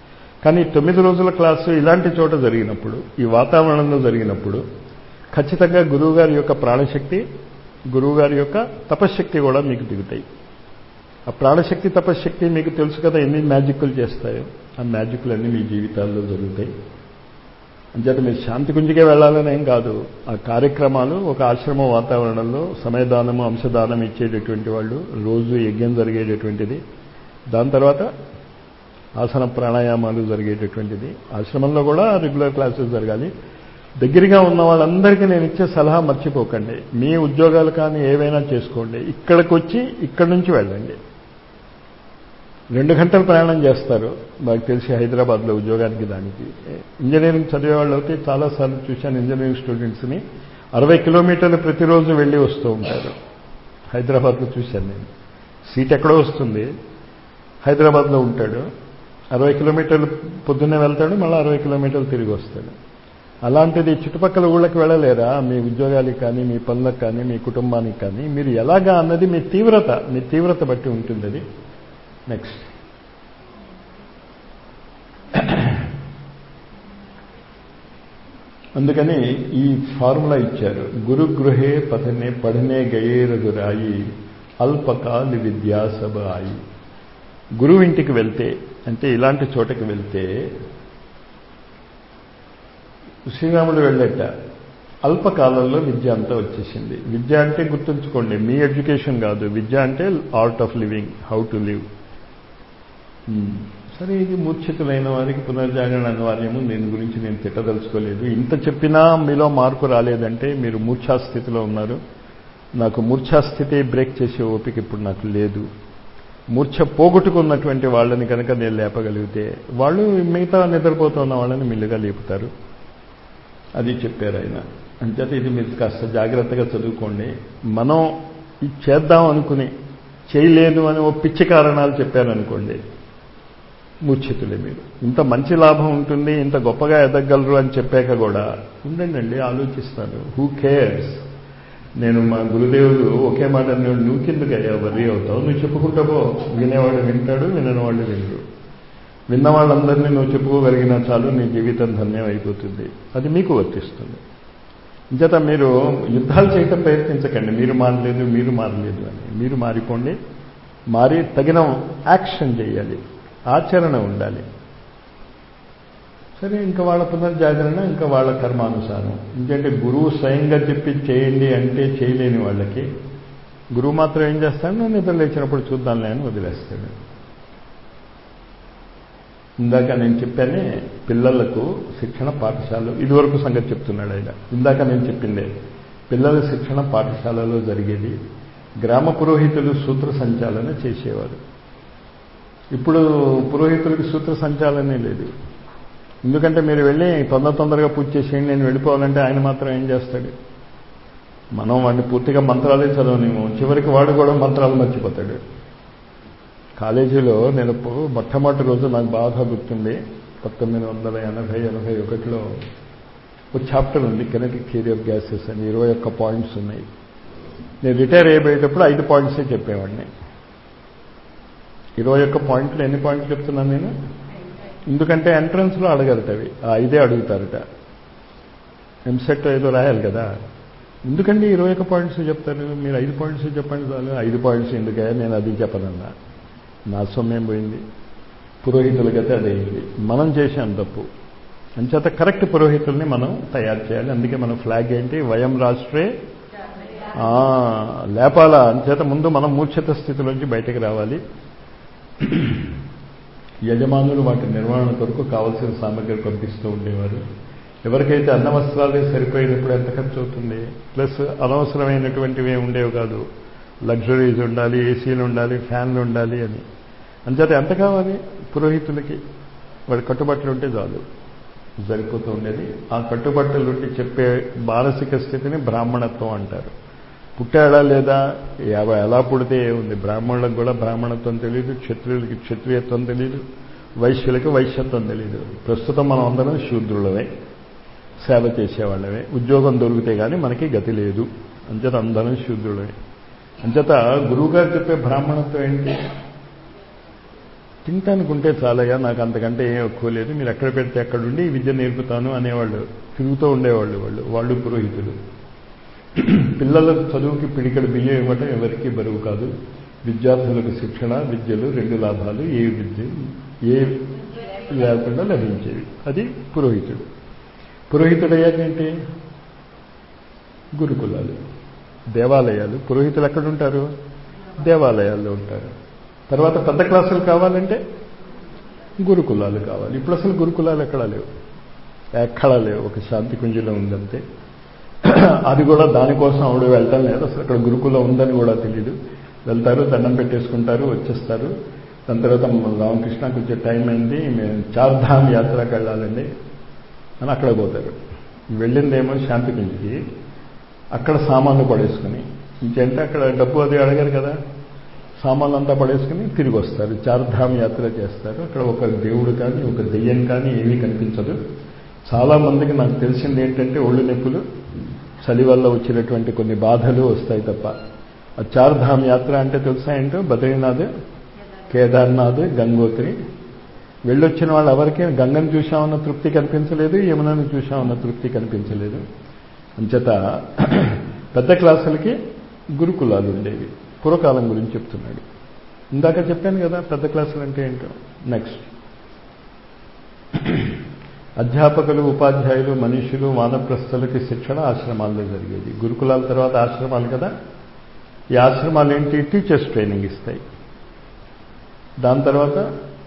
కానీ తొమ్మిది రోజుల క్లాసు ఇలాంటి చోట జరిగినప్పుడు ఈ వాతావరణంలో జరిగినప్పుడు ఖచ్చితంగా గురువుగారి యొక్క ప్రాణశక్తి గురువుగారి యొక్క తపశ్శక్తి కూడా మీకు దిగుతాయి ఆ ప్రాణశక్తి తపశ్శక్తి మీకు తెలుసు కదా ఎన్ని మ్యాజిక్లు చేస్తాయో ఆ మ్యాజిక్లు అన్నీ మీ జీవితాల్లో జరుగుతాయి అంచేత మీరు శాంతి గుంజికే వెళ్ళాలని ఏం కాదు ఆ కార్యక్రమాలు ఒక ఆశ్రమ వాతావరణంలో సమయదానము అంశదానం ఇచ్చేటటువంటి వాళ్ళు రోజు యజ్ఞం జరిగేటటువంటిది దాని తర్వాత ఆసన ప్రాణాయామాలు జరిగేటటువంటిది ఆశ్రమంలో కూడా రెగ్యులర్ క్లాసెస్ జరగాలి దగ్గరగా ఉన్న వాళ్ళందరికీ నేను ఇచ్చే సలహా మర్చిపోకండి మీ ఉద్యోగాలు కానీ ఏవైనా చేసుకోండి ఇక్కడికి వచ్చి ఇక్కడి నుంచి వెళ్ళండి రెండు గంటలు ప్రయాణం చేస్తారు నాకు తెలిసి హైదరాబాద్లో ఉద్యోగానికి దానికి ఇంజనీరింగ్ చదివే వాళ్ళు అయితే చాలాసార్లు చూశాను ఇంజనీరింగ్ స్టూడెంట్స్ని అరవై కిలోమీటర్లు ప్రతిరోజు వెళ్ళి వస్తూ ఉంటారు హైదరాబాద్లో చూశాను నేను సీట్ ఎక్కడో వస్తుంది హైదరాబాద్లో ఉంటాడు అరవై కిలోమీటర్లు పొద్దున్నే వెళ్తాడు మళ్ళీ అరవై కిలోమీటర్లు తిరిగి వస్తాడు అలాంటిది చుట్టుపక్కల ఊళ్ళకి వెళ్ళలేరా మీ ఉద్యోగాలకు కానీ మీ పనులకు కానీ మీ కుటుంబానికి కానీ మీరు ఎలాగా అన్నది మీ తీవ్రత మీ తీవ్రత బట్టి ఉంటుంది అది నెక్స్ట్ అందుకని ఈ ఫార్ములా ఇచ్చారు గురుగృహే పథనే పఢనే గయేరదురాయి అల్పకాలి విద్యాసభ ఆయి గురువు ఇంటికి వెళ్తే అంటే ఇలాంటి చోటకి వెళ్తే శ్రీరాముడు వెళ్ళట అల్పకాలంలో విద్య అంతా వచ్చేసింది విద్య అంటే గుర్తుంచుకోండి మీ ఎడ్యుకేషన్ కాదు విద్య అంటే art of living how to live సరే ఇది మూర్ఛితులైన వారికి పునర్జాగరణ అనివార్యము దీని గురించి నేను తిట్టదలుచుకోలేదు ఇంత చెప్పినా మీలో మార్పు రాలేదంటే మీరు మూర్ఛాస్థితిలో ఉన్నారు నాకు మూర్ఛాస్థితి బ్రేక్ చేసే ఓపిక ఇప్పుడు నాకు లేదు మూర్ఛ పోగొట్టుకున్నటువంటి వాళ్ళని కనుక నేను లేపగలిగితే వాళ్ళు మిగతా నిద్రపోతున్న వాళ్ళని మిల్లుగా లేపుతారు అది చెప్పారు ఆయన అంచేత ఇది మీరు కాస్త జాగ్రత్తగా చదువుకోండి మనం ఇది చేద్దాం అనుకుని చేయలేదు అని ఓ పిచ్చి కారణాలు చెప్పారనుకోండి మూర్ఛితులే మీరు ఇంత మంచి లాభం ఉంటుంది ఇంత గొప్పగా ఎదగలరు అని చెప్పాక కూడా ఉండండి ఆలోచిస్తాను హూ కేర్స్ నేను మా గురుదేవుడు ఒకే మాట నేను నువ్వు కిందకి అయ్యా వర్రీ అవుతావు నువ్వు చెప్పుకుంటావో వినేవాడు వింటాడు వినవాళ్ళు వినరు విన్న వాళ్ళందరినీ నువ్వు చెప్పుకోగలిగినా చాలు నీ జీవితం ధన్యం అయిపోతుంది అది మీకు వర్తిస్తుంది ఇంచేత మీరు యుద్ధాలు చేయటం ప్రయత్నించకండి మీరు మారలేదు మీరు మారలేదు అని మీరు మారిపోండి మారి తగిన యాక్షన్ చేయాలి ఆచరణ ఉండాలి సరే ఇంకా వాళ్ళ పునర్జాగరణ ఇంకా వాళ్ళ కర్మానుసారం ఎందుకంటే గురువు స్వయంగా చెప్పి చేయండి అంటే చేయలేని వాళ్ళకి గురువు మాత్రం ఏం చేస్తాడు నిద్ర లేచినప్పుడు చూద్దాంలే అని వదిలేస్తాడు ఇందాక నేను చెప్పానే పిల్లలకు శిక్షణ పాఠశాల ఇదివరకు సంగతి చెప్తున్నాడు ఆయన ఇందాక నేను చెప్పిందే పిల్లల శిక్షణ పాఠశాలలో జరిగేది గ్రామ పురోహితులు సూత్ర సంచాలన చేసేవారు ఇప్పుడు పురోహితులకి సూత్ర సంచాలనే లేదు ఎందుకంటే మీరు వెళ్ళి తొందర తొందరగా పూజ చేసేయండి నేను వెళ్ళిపోవాలంటే ఆయన మాత్రం ఏం చేస్తాడు మనం వాడిని పూర్తిగా మంత్రాలే చదవనేమో చివరికి వాడు కూడా మంత్రాలు మర్చిపోతాడు కాలేజీలో నేను మొట్టమొదటి రోజు నాకు బాగా గుర్తుంది పంతొమ్మిది వందల ఎనభై ఎనభై ఒకటిలో ఒక చాప్టర్ ఉంది కెనటిక్ థియరీ ఆఫ్ గ్యాసెస్ అని ఇరవై ఒక్క పాయింట్స్ ఉన్నాయి నేను రిటైర్ అయిపోయేటప్పుడు ఐదు పాయింట్సే చెప్పేవాడిని ఇరవై ఒక్క పాయింట్లు ఎన్ని పాయింట్లు చెప్తున్నాను నేను ఎందుకంటే ఎంట్రన్స్లో అడగలట అవి ఆ ఐదే అడుగుతారట ఎంసెట్ ఏదో రాయాలి కదా ఎందుకండి ఇరవై ఒక్క పాయింట్స్ చెప్తారు మీరు ఐదు పాయింట్స్ చెప్పండి చాలు ఐదు పాయింట్స్ ఎందుకే నేను అది చెప్పనన్నా నా సొమ్మేం పోయింది పురోహితులకైతే అదైంది మనం చేసాం తప్పు అంచేత కరెక్ట్ పురోహితుల్ని మనం తయారు చేయాలి అందుకే మన ఫ్లాగ్ ఏంటి వయం రాష్ట్రే లేపాల అంచేత ముందు మనం మూర్ఛిత స్థితిలోంచి బయటకు రావాలి యజమానులు వాటి నిర్వహణ కొరకు కావలసిన సామగ్రి పంపిస్తూ ఉండేవారు ఎవరికైతే అన్న వస్త్రాలే సరిపోయినప్పుడు ఎంత ఖర్చు అవుతుంది ప్లస్ అనవసరమైనటువంటివి ఉండేవి కాదు లగ్జరీస్ ఉండాలి ఏసీలు ఉండాలి ఫ్యాన్లు ఉండాలి అని అంచేత ఎంత కావాలి పురోహితులకి వాడి కట్టుబట్టలు ఉంటే చాలు సరిపోతూ ఉండేది ఆ కట్టుబట్టలు ఉంటే చెప్పే మానసిక స్థితిని బ్రాహ్మణత్వం అంటారు పుట్టాడా లేదా ఎలా పుడితే ఉంది బ్రాహ్మణులకు కూడా బ్రాహ్మణత్వం తెలియదు క్షత్రియులకి క్షత్రియత్వం తెలియదు వైశ్యులకి వైశ్యత్వం తెలియదు ప్రస్తుతం మనం అందరం శూద్రులమే సేవ చేసేవాళ్ళమే ఉద్యోగం దొరికితే కానీ మనకి గతి లేదు అంచేత అందరం శూద్రులమే అంచేత గురువుగారు చెప్పే బ్రాహ్మణత్వం ఏంటి తినటానికి ఉంటే చాలయ్యా నాకు అంతకంటే ఏం ఎక్కువ లేదు మీరు ఎక్కడ పెడితే అక్కడ ఉండి ఈ విద్య నేర్పుతాను అనేవాళ్ళు తిరుగుతూ ఉండేవాళ్ళు వాళ్ళు వాళ్ళు పురోహితులు పిల్లల చదువుకి పిడికడు బియ్యం ఇవ్వటం ఎవరికీ బరువు కాదు విద్యార్థులకు శిక్షణ విద్యలు రెండు లాభాలు ఏ విద్య ఏ లేకుండా లభించేవి అది పురోహితుడు పురోహితుడు అయ్యాకేంటి గురుకులాలు దేవాలయాలు పురోహితులు ఎక్కడుంటారు దేవాలయాల్లో ఉంటారు తర్వాత పెద్ద క్లాసులు కావాలంటే గురుకులాలు కావాలి ఇప్పుడు అసలు గురుకులాలు ఎక్కడా లేవు ఎక్కడా లేవు ఒక శాంతి కుంజలో ఉందంతే అది కూడా దానికోసం ఆవిడ వెళ్ళటం లేదు అసలు అక్కడ గురుకులం ఉందని కూడా తెలియదు వెళ్తారు దండం పెట్టేసుకుంటారు వచ్చేస్తారు దాని తర్వాత రామకృష్ణకి వచ్చే టైం అయింది మేము చార్ధామ్ యాత్రకు వెళ్ళాలండి అని అక్కడ పోతారు వెళ్ళిందేమో శాంతి కుంజికి అక్కడ సామాన్లు పడేసుకుని ఇంకేంటే అక్కడ డబ్బు అది అడగారు కదా సామాన్లు అంతా పడేసుకుని తిరిగి వస్తారు చార్ధామ్ యాత్ర చేస్తారు అక్కడ ఒక దేవుడు కానీ ఒక దెయ్యం కానీ ఏమీ కనిపించదు చాలా మందికి నాకు తెలిసింది ఏంటంటే ఒళ్ళు నొప్పులు చలి వల్ల వచ్చినటువంటి కొన్ని బాధలు వస్తాయి తప్ప ఆ చార్ధామ్ యాత్ర అంటే తెలుసా ఏంటో బద్రీనాథ్ కేదార్నాథ్ గంగోత్రి వెళ్ళొచ్చిన వాళ్ళు ఎవరికి గంగను చూశామన్న తృప్తి కనిపించలేదు యమునను చూశామన్న తృప్తి కనిపించలేదు అంచేత పెద్ద క్లాసులకి గురుకులాలు ఉండేవి పూర్వకాలం గురించి చెప్తున్నాడు ఇందాక చెప్పాను కదా పెద్ద క్లాసులు అంటే ఏంటో నెక్స్ట్ అధ్యాపకులు ఉపాధ్యాయులు మనుషులు వానప్రస్థులకి శిక్షణ ఆశ్రమాల్లో జరిగేది గురుకులాల తర్వాత ఆశ్రమాలు కదా ఈ ఆశ్రమాలు ఏంటి టీచర్స్ ట్రైనింగ్ ఇస్తాయి దాని తర్వాత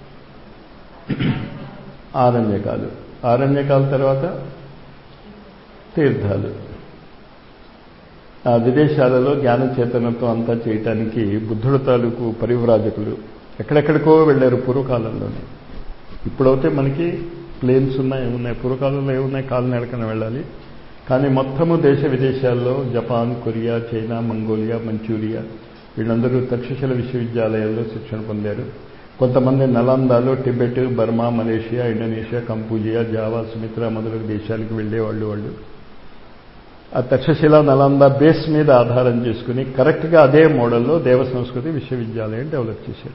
ఆరణ్యకాలు ఆరణ్యకాల తర్వాత తీర్థాలు ఆ విదేశాలలో జ్ఞాన చేతనతో అంతా చేయటానికి బుద్ధుడు తాలూకు పరివ్రాజకులు ఎక్కడెక్కడికో వెళ్ళారు పూర్వకాలంలోనే ఇప్పుడైతే మనకి ప్లేన్స్ ఉన్నాయి ఏమున్నాయి పూర్వకాలంలో ఏమున్నాయి కాలు నడకన వెళ్ళాలి కానీ మొత్తము దేశ విదేశాల్లో Japan Korea China Mongolia Manchuria వీళ్ళందరూ తక్షశిల విశ్వవిద్యాలయాల్లో శిక్షణ పొందారు కొంతమంది నలందాలో Tibet Burma Malaysia Indonesia Cambodia Java Sumatra మొదలగు దేశాలకు వెళ్ళేవాళ్ళు వాళ్ళు ఆ తక్షశిల నలంద బేస్ మీద ఆధారం చేసుకుని కరెక్ట్గా అదే మోడల్లో దేవ సంస్కృతి విశ్వవిద్యాలయం డెవలప్ చేశారు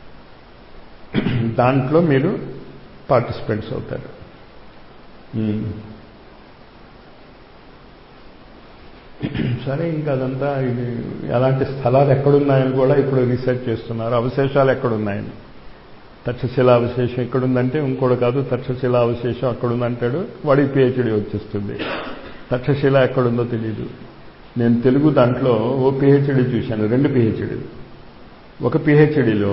దాంట్లో మీరు పార్టిసిపెంట్స్ అవుతారు సరే ఇంకా అదంతా ఇది ఎలాంటి స్థలాలు ఎక్కడున్నాయని కూడా ఇప్పుడు రీసెర్చ్ చేస్తున్నారు అవశేషాలు ఎక్కడున్నాయని తక్షశిల అవశేషం ఎక్కడుందంటే ఇంకోటి కాదు తక్షశిల అవశేషం అక్కడుందంటాడు వాడికి పిహెచ్డి వచ్చేస్తుంది తక్షశిల ఎక్కడుందో తెలియదు నేను తెలుగు దాంట్లో ఓ పిహెచ్డి చూశాను రెండు పిహెచ్డీలు ఒక పిహెచ్డిలో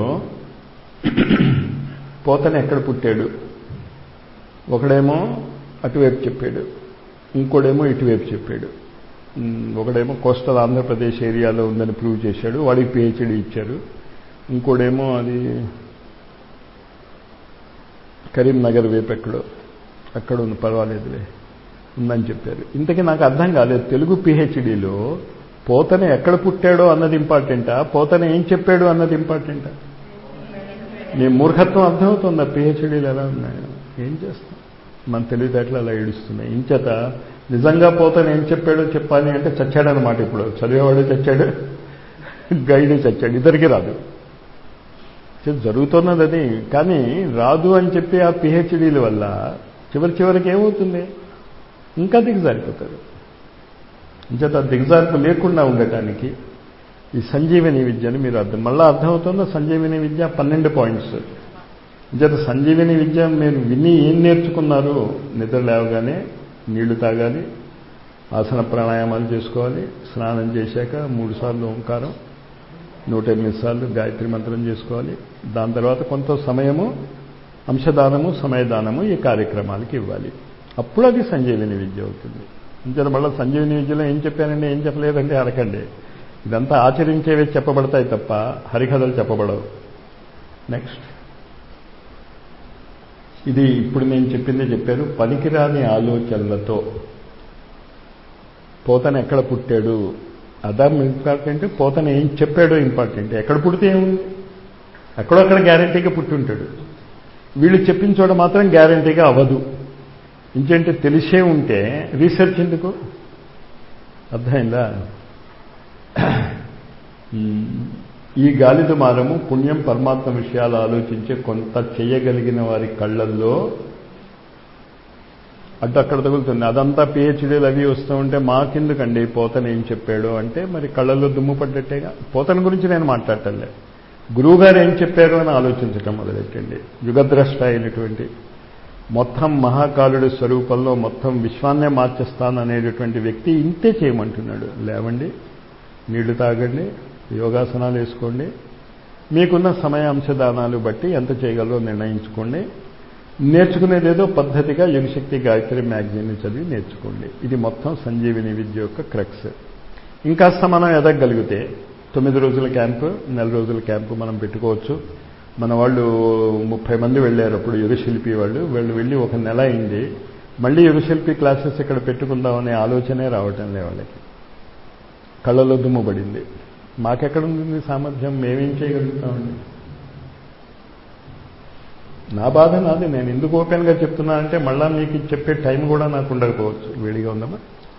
పోతన ఎక్కడ పుట్టాడు ఒకడేమో అటువైపు చెప్పాడు ఇంకోడేమో ఇటువైపు చెప్పాడు ఒకడేమో కోస్టల్ ఆంధ్రప్రదేశ్ ఏరియాలో ఉందని ప్రూవ్ చేశాడు వాడికి పిహెచ్డి ఇచ్చారు ఇంకోడేమో అది కరీంనగర్ వైపు ఎక్కడో అక్కడ ఉంది పర్వాలేదులే ఉందని చెప్పారు ఇంతకీ నాకు అర్థం కాలేదు తెలుగు పిహెచ్డిలో పోతన ఎక్కడ పుట్టాడో అన్నది ఇంపార్టెంటా పోతన ఏం చెప్పాడు అన్నది ఇంపార్టెంటా నీ మూర్ఖత్వం అర్థమవుతుందా పిహెచ్డీలు ఎలా ఉన్నాయో ఏం చేస్తాం మన తెలివితేటలు అలా ఏడుస్తున్నాయి ఇంచేత నిజంగా పోతన ఏం చెప్పాడో చెప్పాలి అంటే చచ్చాడనమాట ఇప్పుడు చదివేవాడు చచ్చాడు గైడ్ చచ్చాడు ఇద్దరికి రాదు జరుగుతున్నది అది కానీ రాదు అని చెప్పి ఆ పిహెచ్డీల వల్ల చివరి చివరికి ఏమవుతుంది ఇంకా దిగజారిపోతారు ఇంచేత దిగజారిపు లేకుండా ఉండటానికి ఈ సంజీవని విద్యని మీరు అర్థం మళ్ళీ అర్థమవుతుందో సంజీవని విద్య పన్నెండు పాయింట్స్ ఇంచేత సంజీవని విద్య మీరు విని ఏం నేర్చుకున్నారు నిద్ర లేవగానే నీళ్లు తాగాలి ఆసన ప్రాణాయామాలు చేసుకోవాలి స్నానం చేశాక మూడు సార్లు ఓంకారం నూట ఎనిమిది సార్లు గాయత్రి మంత్రం చేసుకోవాలి దాని తర్వాత కొంత సమయము అంశదానము సమయదానము ఈ కార్యక్రమాలకి ఇవ్వాలి అప్పుడు అది సంజీవిని విద్య అవుతుంది ఇంత మళ్ళీ సంజీవిని విద్యలో ఏం చెప్పానండి ఏం చెప్పలేదండి అనకండి ఇదంతా ఆచరించేవే చెప్పబడతాయి తప్ప హరికథలు చెప్పబడవు నెక్స్ట్ ఇది ఇప్పుడు నేను చెప్పిందే చెప్పారు పనికిరాని ఆలోచనలతో పోతన ఎక్కడ పుట్టాడు అదా ఇంపార్టెంట్ పోతన ఏం చెప్పాడో ఇంపార్టెంట్ ఎక్కడ పుడితే ఏముంది ఎక్కడో అక్కడ గ్యారంటీగా పుట్టి ఉంటాడు వీళ్ళు చెప్పిన చోట మాత్రం గ్యారంటీగా అవ్వదు ఇంకేంటే తెలిసే ఉంటే రీసెర్చ్ ఎందుకు అర్థమైందా ఈ గాలి దుమారము పుణ్యం పరమాత్మ విషయాలు ఆలోచించే కొంత చేయగలిగిన వారి కళ్ళల్లో అడ్డు అక్కడ తగులుతుంది అదంతా పిహెచ్డీలు అవి వస్తూ ఉంటే మాకెందుకండి పోతన ఏం చెప్పాడు అంటే మరి కళ్ళల్లో దుమ్ము పడ్డట్టేగా పోతన గురించి నేను మాట్లాడటంలే గురువుగారు ఏం చెప్పారు అని ఆలోచించటం మొదలెట్టండి యుగద్రష్ట అయినటువంటి మొత్తం మహాకాలుడి స్వరూపంలో మొత్తం విశ్వాన్నే మార్చేస్తాను అనేటటువంటి వ్యక్తి ఇంతే చేయమంటున్నాడు లేవండి నీళ్లు తాగండి యోగాసనాలు వేసుకోండి మీకున్న సమయ అంశదానాలు బట్టి ఎంత చేయగలరో నిర్ణయించుకోండి నేర్చుకునేదేదో పద్ధతిగా యుగశక్తి గాయత్రి మ్యాగజైన్ చదివి నేర్చుకోండి ఇది మొత్తం సంజీవిని విద్య యొక్క క్రక్స్ ఇంకాస్త మనం ఎదగలిగితే తొమ్మిది రోజుల క్యాంపు నెల రోజుల క్యాంపు మనం పెట్టుకోవచ్చు మన వాళ్ళు ముప్పై మంది వెళ్ళారు అప్పుడు యుగశిల్పి వాళ్ళు వాళ్ళు వెళ్ళి ఒక నెల అయింది మళ్ళీ యుగశిల్పి క్లాసెస్ ఇక్కడ పెట్టుకుందామనే ఆలోచనే రావటం లే వాళ్ళకి కళ్ళలో దుమ్ము పడింది మాకెక్కడుంది సామర్థ్యం మేమేం చేయగలుగుతామండి నా బాధ నాది నేను ఎందుకు ఓపెన్గా చెప్తున్నానంటే మళ్ళా మీకు చెప్పే టైం కూడా నాకు ఉండకపోవచ్చు వేడిగా ఉందమ్మా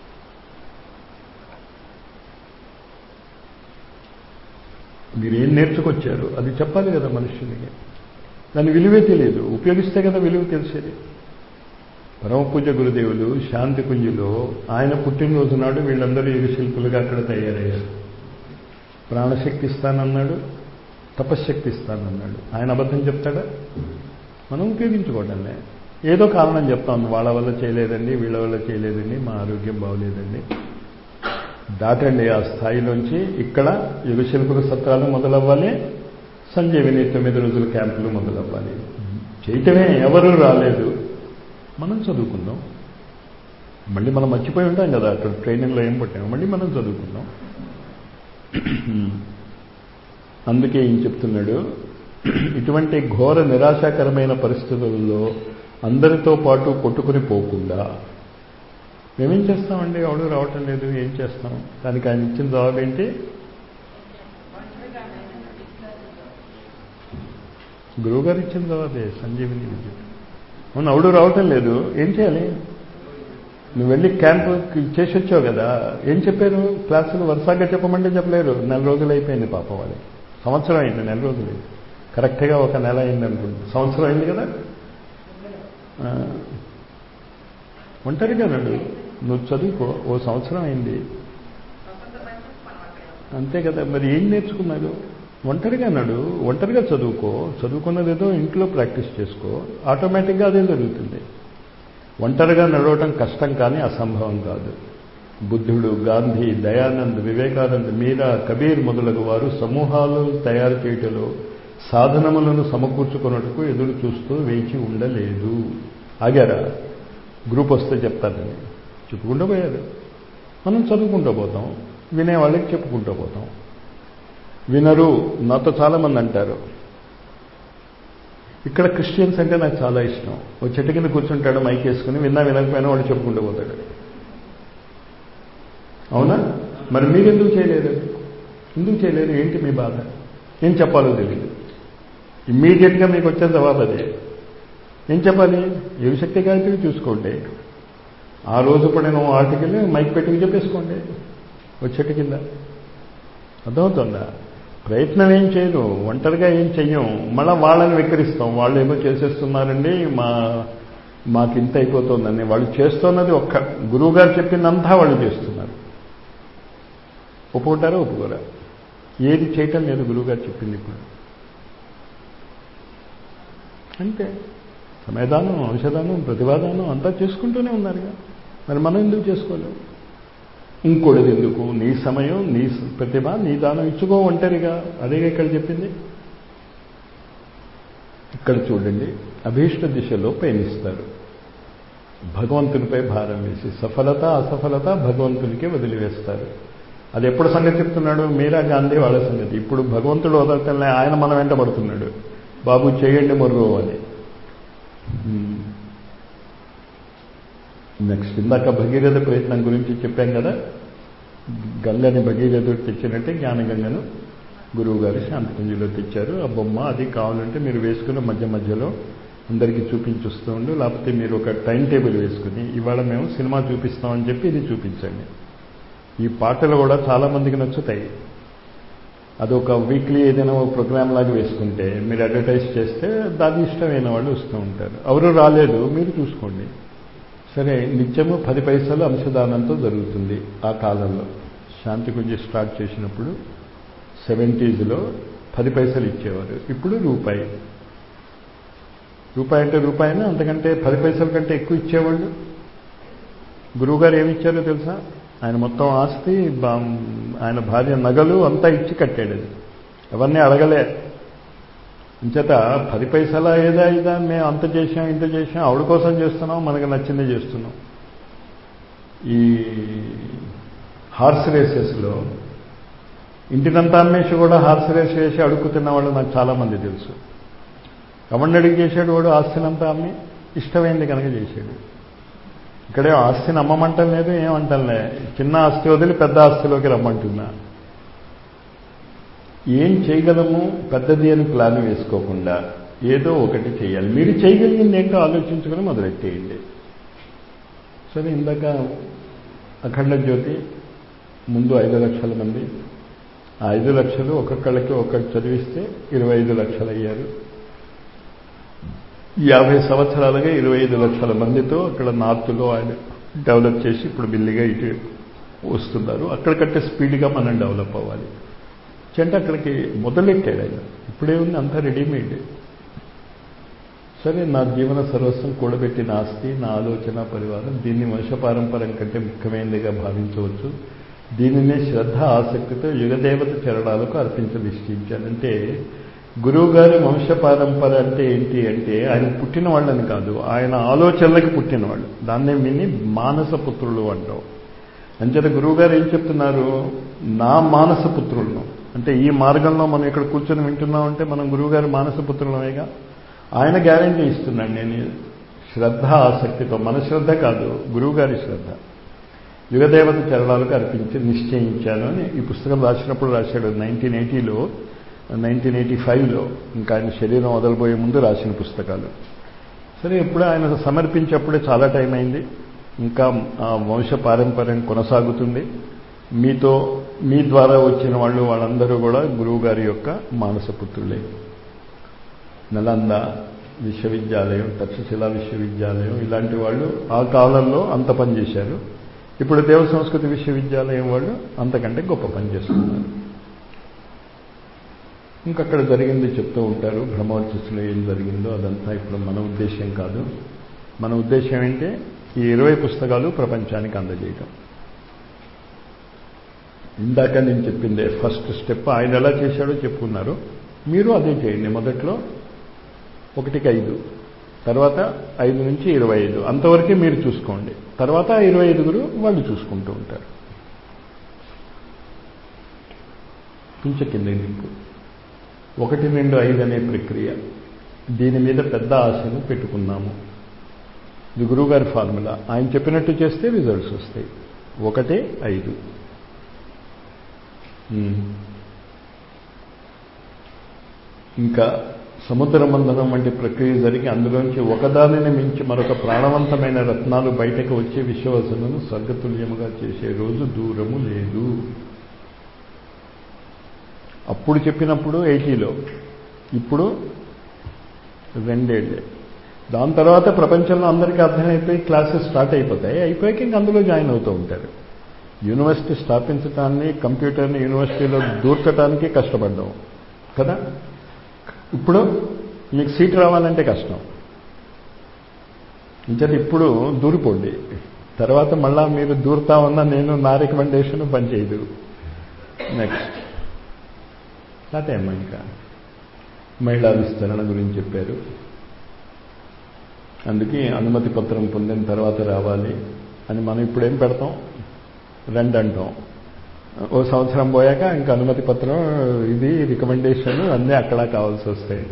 మీరు ఏం నేర్చుకొచ్చారు అది చెప్పాలి కదా మనుషులకి దాని విలువే తెలియదు ఉపయోగిస్తే కదా విలువ తెలిసేది పరమ పూజ గురుదేవులు శాంతి కుంజులో ఆయన పుట్టినరోజు నాడు వీళ్ళందరూ యుగ శిల్పులుగా అక్కడ తయారయ్యారు ప్రాణశక్తి ఇస్తానన్నాడు తపశ్శక్తి ఇస్తానన్నాడు ఆయన అబద్ధం చెప్తాడా మనం ఉపయోగించుకోవటంలే ఏదో కారణం చెప్తాం వాళ్ళ వల్ల చేయలేదండి వీళ్ళ వల్ల చేయలేదండి మా ఆరోగ్యం బాగోలేదండి దాటండి ఆ స్థాయిలోంచి ఇక్కడ యుగశిల్పుల సత్రాలు మొదలవ్వాలి సంజీవిని తొమ్మిది రోజుల క్యాంపులు మొదలవ్వాలి చేయటమే ఎవరూ రాలేదు మనం చదువుకుందాం మళ్ళీ మనం మర్చిపోయి ఉంటాం కదా అక్కడ ట్రైనింగ్లో ఏం పట్టాము మళ్ళీ మనం చదువుకుందాం అందుకే ఏం చెప్తున్నాడు ఇటువంటి ఘోర నిరాశాకరమైన పరిస్థితుల్లో అందరితో పాటు కొట్టుకుని పోకుండా మేమేం చేస్తామండి ఎవడు రావటం లేదు ఏం చేస్తాం దానికి ఆయన ఇచ్చిన జవాబు ఏంటి గురువుగారు ఇచ్చిన జవాబే సంజీవిని విద్య అవును ఎవడు రావటం లేదు ఏం చేయాలి నువ్వు వెళ్ళి క్యాంపు చేసి వచ్చావు కదా ఏం చెప్పారు క్లాసులు వరుసగా చెప్పమంటే చెప్పలేరు నెల రోజులు అయిపోయింది పాప వాళ్ళకి సంవత్సరం అయింది నెల రోజులు కరెక్ట్గా ఒక నెల అయింది అనుకుంటుంది సంవత్సరం అయింది కదా ఒంటరిగా నడు నువ్వు చదువుకో ఓ సంవత్సరం అయింది అంతే కదా మరి ఏం నేర్చుకున్నారు ఒంటరిగా నడు ఒంటరిగా చదువుకో చదువుకున్నదేదో ఇంట్లో ప్రాక్టీస్ చేసుకో ఆటోమేటిక్గా అదే జరుగుతుంది ఒంటరిగా నడవటం కష్టం కానీ అసంభవం కాదు బుద్ధుడు గాంధీ దయానంద్ వివేకానంద్ మీరా కబీర్ మొదలగు వారు సమూహాలు తయారు చేయటంలో సాధనములను సమకూర్చుకున్నట్టుకు ఎదురు చూస్తూ వేచి ఉండలేదు ఆగారా గ్రూప్ వస్తే చెప్తారని చెప్పుకుంటూ పోయారు మనం చదువుకుంటూ పోతాం వినే వాళ్ళకి చెప్పుకుంటూ పోతాం వినరు నాతో చాలామంది అంటారు ఇక్కడ క్రిస్టియన్స్ అంటే నాకు చాలా ఇష్టం ఓ చెట్టు కింద కూర్చుంటాడు మైక్ వేసుకుని విన్నా వినకపోయినా వాడు చెప్పుకుంటూ పోతాడు అవునా మరి మీరు ఎందుకు చేయలేరు ఎందుకు చేయలేరు ఏంటి మీ బాధ ఏం చెప్పాలో తెలియదు ఇమ్మీడియట్గా మీకు వచ్చే జవాబు అదే ఏం చెప్పాలి ఏవి శక్తి గాయత్రి చూసుకోండి ఆ రోజు పడిన ఆర్టికల్ మైక్ పెట్టుకు చెప్పేసుకోండి వచ్చేటి కింద అర్థమవుతుందా ప్రయత్నం ఏం చేయదు ఒంటరిగా ఏం చెయ్యం మళ్ళీ వాళ్ళని వికరిస్తాం వాళ్ళు ఏమో చేసేస్తున్నారండి మా మాకు ఇంత అయిపోతుందని వాళ్ళు చేస్తున్నది ఒక్క గురువుగారు చెప్పిందంతా వాళ్ళు చేస్తున్నారు ఒప్పుకుంటారా ఒప్పుకోరా ఏది చేయటం లేదు గురువుగారు చెప్పింది ఇప్పుడు అంతే సమయదానం ఔషధానం ప్రతివాదానం అంతా చేసుకుంటూనే ఉన్నారుగా మరి మనం ఎందుకు చేసుకోలేము ఇంకోటిది ఎందుకు నీ సమయం నీ ప్రతిభ నీ దానం ఇచ్చుకో ఒంటరిగా అదేగా ఇక్కడ చెప్పింది ఇక్కడ చూడండి అభీష్ట దిశలో పయనిస్తారు భగవంతునిపై భారం వేసి సఫలత అసఫలత భగవంతునికే వదిలివేస్తారు అది ఎప్పుడు సంగతి చెప్తున్నాడు మీరా గాంధీ వాళ్ళ సంగతి ఇప్పుడు భగవంతుడు వదలటంలే ఆయన మనం వెంట పడుతున్నాడు బాబు చేయండి మొర్రో అని నెక్స్ట్ ఇందాక భగీరథ ప్రయత్నం గురించి చెప్పాం కదా గంగని భగీరథుడు తెచ్చినట్టే జ్ఞానగంగను గురువు గారు శాంతిపుంజిలో తెచ్చారు ఆ బొమ్మ అది కావాలంటే మీరు వేసుకున్న మధ్య మధ్యలో అందరికీ చూపించుస్తూ ఉండు లేకపోతే మీరు ఒక టైం టేబుల్ వేసుకుని ఇవాళ మేము సినిమా చూపిస్తామని చెప్పి ఇది చూపించండి ఈ పాటలు కూడా చాలా మందికి నచ్చుతాయి అదొక వీక్లీ ఏదైనా ఒక ప్రోగ్రామ్ లాగా వేసుకుంటే మీరు అడ్వర్టైజ్ చేస్తే దాని ఇష్టమైన వాళ్ళు వస్తూ ఉంటారు ఎవరు రాలేదు మీరు చూసుకోండి సరే నిత్యము పది పైసలు అంశదానంతో జరుగుతుంది ఆ కాలంలో శాంతి కొంచెం స్టార్ట్ చేసినప్పుడు సెవెంటీస్లో పది పైసలు ఇచ్చేవారు ఇప్పుడు రూపాయి రూపాయి అంటే రూపాయినా అంతకంటే పది పైసల కంటే ఎక్కువ ఇచ్చేవాళ్ళు గురువుగారు ఏమి ఇచ్చారో తెలుసా ఆయన మొత్తం ఆస్తి ఆయన భార్య నగలు అంతా ఇచ్చి కట్టాడు అది ఎవరిని అడగలే ఇంచేత పది పైసలా ఏదా ఇదా మేము అంత చేసాం ఇంత చేసాం ఆవిడ కోసం చేస్తున్నాం మనకు నచ్చింది చేస్తున్నాం ఈ హార్స్ రేసెస్లో ఇంటినంతా అమ్మేసి కూడా హార్స్ రేస్ వేసి అడుక్కుతున్న వాళ్ళు నాకు చాలామంది తెలుసు ఎవరిని అడిగి చేశాడు వాడు ఆస్తినంతా అమ్మి ఇష్టమైంది కనుక చేశాడు ఇక్కడే ఆస్తిని అమ్మమంటం లేదు ఏమంటలే చిన్న ఆస్తి వదిలి పెద్ద ఆస్తిలోకి రమ్మంటున్నా ఏం చేయగలము పెద్దది అని ప్లాన్ వేసుకోకుండా ఏదో ఒకటి చేయాలి మీరు చేయగలిగింది ఏంటో ఆలోచించుకొని మొదలెట్టేయండి సరే ఇందాక అఖండ జ్యోతి ముందు ఐదు లక్షల మంది ఆ ఐదు లక్షలు ఒక్కొక్కళ్ళకి ఒక్కటి చదివిస్తే ఇరవై ఐదు లక్షలు అయ్యారు యాభై సంవత్సరాలుగా ఇరవై ఐదు లక్షల మందితో అక్కడ నార్త్లో ఆయన డెవలప్ చేసి ఇప్పుడు బిల్లిగా ఇటు వస్తున్నారు అక్కడికంటే స్పీడ్గా మనం డెవలప్ అవ్వాలి చెంట అక్కడికి మొదలెట్టాడు ఆయన ఇప్పుడే ఉంది అంతా రెడీమేడ్ సరే నా జీవన సర్వస్వం కూడబెట్టిన ఆస్తి నా ఆలోచన పరివారం దీన్ని వంశపారంపరం కంటే ముఖ్యమైనదిగా భావించవచ్చు దీనినే శ్రద్ధ ఆసక్తితో యుగదేవత చరణాలకు అర్పించ నిశ్చయించానంటే గురువుగారి వంశపారంపర అంటే ఏంటి అంటే ఆయన పుట్టిన వాళ్ళని కాదు ఆయన ఆలోచనలకి పుట్టినవాళ్ళు దాన్నే విని మానస పుత్రులు అంటాం అంచేత గురువుగారు ఏం చెప్తున్నారు నా మానస పుత్రులను అంటే ఈ మార్గంలో మనం ఇక్కడ కూర్చొని వింటున్నామంటే మనం గురువుగారి మానస పుత్రులమేగా ఆయన గ్యారంటీ ఇస్తున్నాడు నేను శ్రద్ధ ఆసక్తితో మన శ్రద్ధ కాదు గురువుగారి శ్రద్ధ యుగదేవత చరణాలకు అర్పించి నిశ్చయించాను అని ఈ పుస్తకం రాసినప్పుడు రాశాడు నైన్టీన్ ఎయిటీలో నైన్టీన్ ఎయిటీ ఫైవ్లో ఇంకా ఆయన శరీరం వదలబోయే ముందు రాసిన పుస్తకాలు సరే ఎప్పుడు ఆయన సమర్పించేప్పుడే చాలా టైం అయింది ఇంకా ఆ వంశ పారంపర్యం కొనసాగుతుంది మీతో మీ ద్వారా వచ్చిన వాళ్ళు వాళ్ళందరూ కూడా గురువుగారి యొక్క మానసపుత్రులే నలంద విశ్వవిద్యాలయం తక్షశిలా విశ్వవిద్యాలయం ఇలాంటి వాళ్ళు ఆ కాలంలో అంత పనిచేశారు ఇప్పుడు దేవ సంస్కృతి విశ్వవిద్యాలయం వాళ్ళు అంతకంటే గొప్ప పని చేస్తున్నారు ఇంకక్కడ జరిగింది చెప్తూ ఉంటారు బ్రహ్మోత్సలో ఏం జరిగిందో అదంతా ఇప్పుడు మన ఉద్దేశం కాదు మన ఉద్దేశం ఏంటి ఈ ఇరవై పుస్తకాలు ప్రపంచానికి అందజేయటం ఇందాక నేను చెప్పిందే ఫస్ట్ స్టెప్ ఆయన ఎలా చేశాడో చెప్పుకున్నారు మీరు అదే చేయండి మొదట్లో ఒకటికి ఐదు తర్వాత ఐదు నుంచి ఇరవై ఐదు అంతవరకే మీరు చూసుకోండి తర్వాత ఇరవై ఐదుగురు వాళ్ళు చూసుకుంటూ ఉంటారు పింఛ కింద దింపు ఒకటి రెండు ఐదు అనే ప్రక్రియ దీని మీద పెద్ద ఆశను పెట్టుకున్నాము ఇది గురువుగారి ఫార్ములా ఆయన చెప్పినట్టు చేస్తే రిజల్ట్స్ వస్తాయి ఒకటి ఐదు ఇంకా సముద్ర మందనం వంటి ప్రక్రియ జరిగి అందులోంచి ఒకదానిని మించి మరొక ప్రాణవంతమైన రత్నాలు బయటకు వచ్చే విశ్వవసనను స్వర్గతుల్యముగా చేసే రోజు దూరము లేదు అప్పుడు చెప్పినప్పుడు ఎయిటీలో ఇప్పుడు రెండేళ్లే దాని తర్వాత ప్రపంచంలో అందరికీ అర్థమైపోయి క్లాసెస్ స్టార్ట్ అయిపోతాయి అయిపోయాక ఇంక అందులో జాయిన్ అవుతూ ఉంటారు యూనివర్సిటీ స్థాపించడాన్ని కంప్యూటర్ని యూనివర్సిటీలో దూర్చడానికి కష్టపడ్డాం కదా ఇప్పుడు మీకు సీట్ రావాలంటే కష్టం ఇంకది ఇప్పుడు దూరిపోండి తర్వాత మళ్ళా మీరు దూరుతా ఉన్నా నేను నా రికమెండేషన్ పనిచేయదు నెక్స్ట్ అదే అమ్మా ఇంకా మహిళా విస్తరణ గురించి చెప్పారు అందుకే అనుమతి పత్రం పొందిన తర్వాత రావాలి అని మనం ఇప్పుడు ఏం పెడతాం రెండు అంటాం ఓ సంవత్సరం పోయాక ఇంకా అనుమతి పత్రం ఇది రికమెండేషన్ అన్నీ అక్కడ కావాల్సి వస్తాయి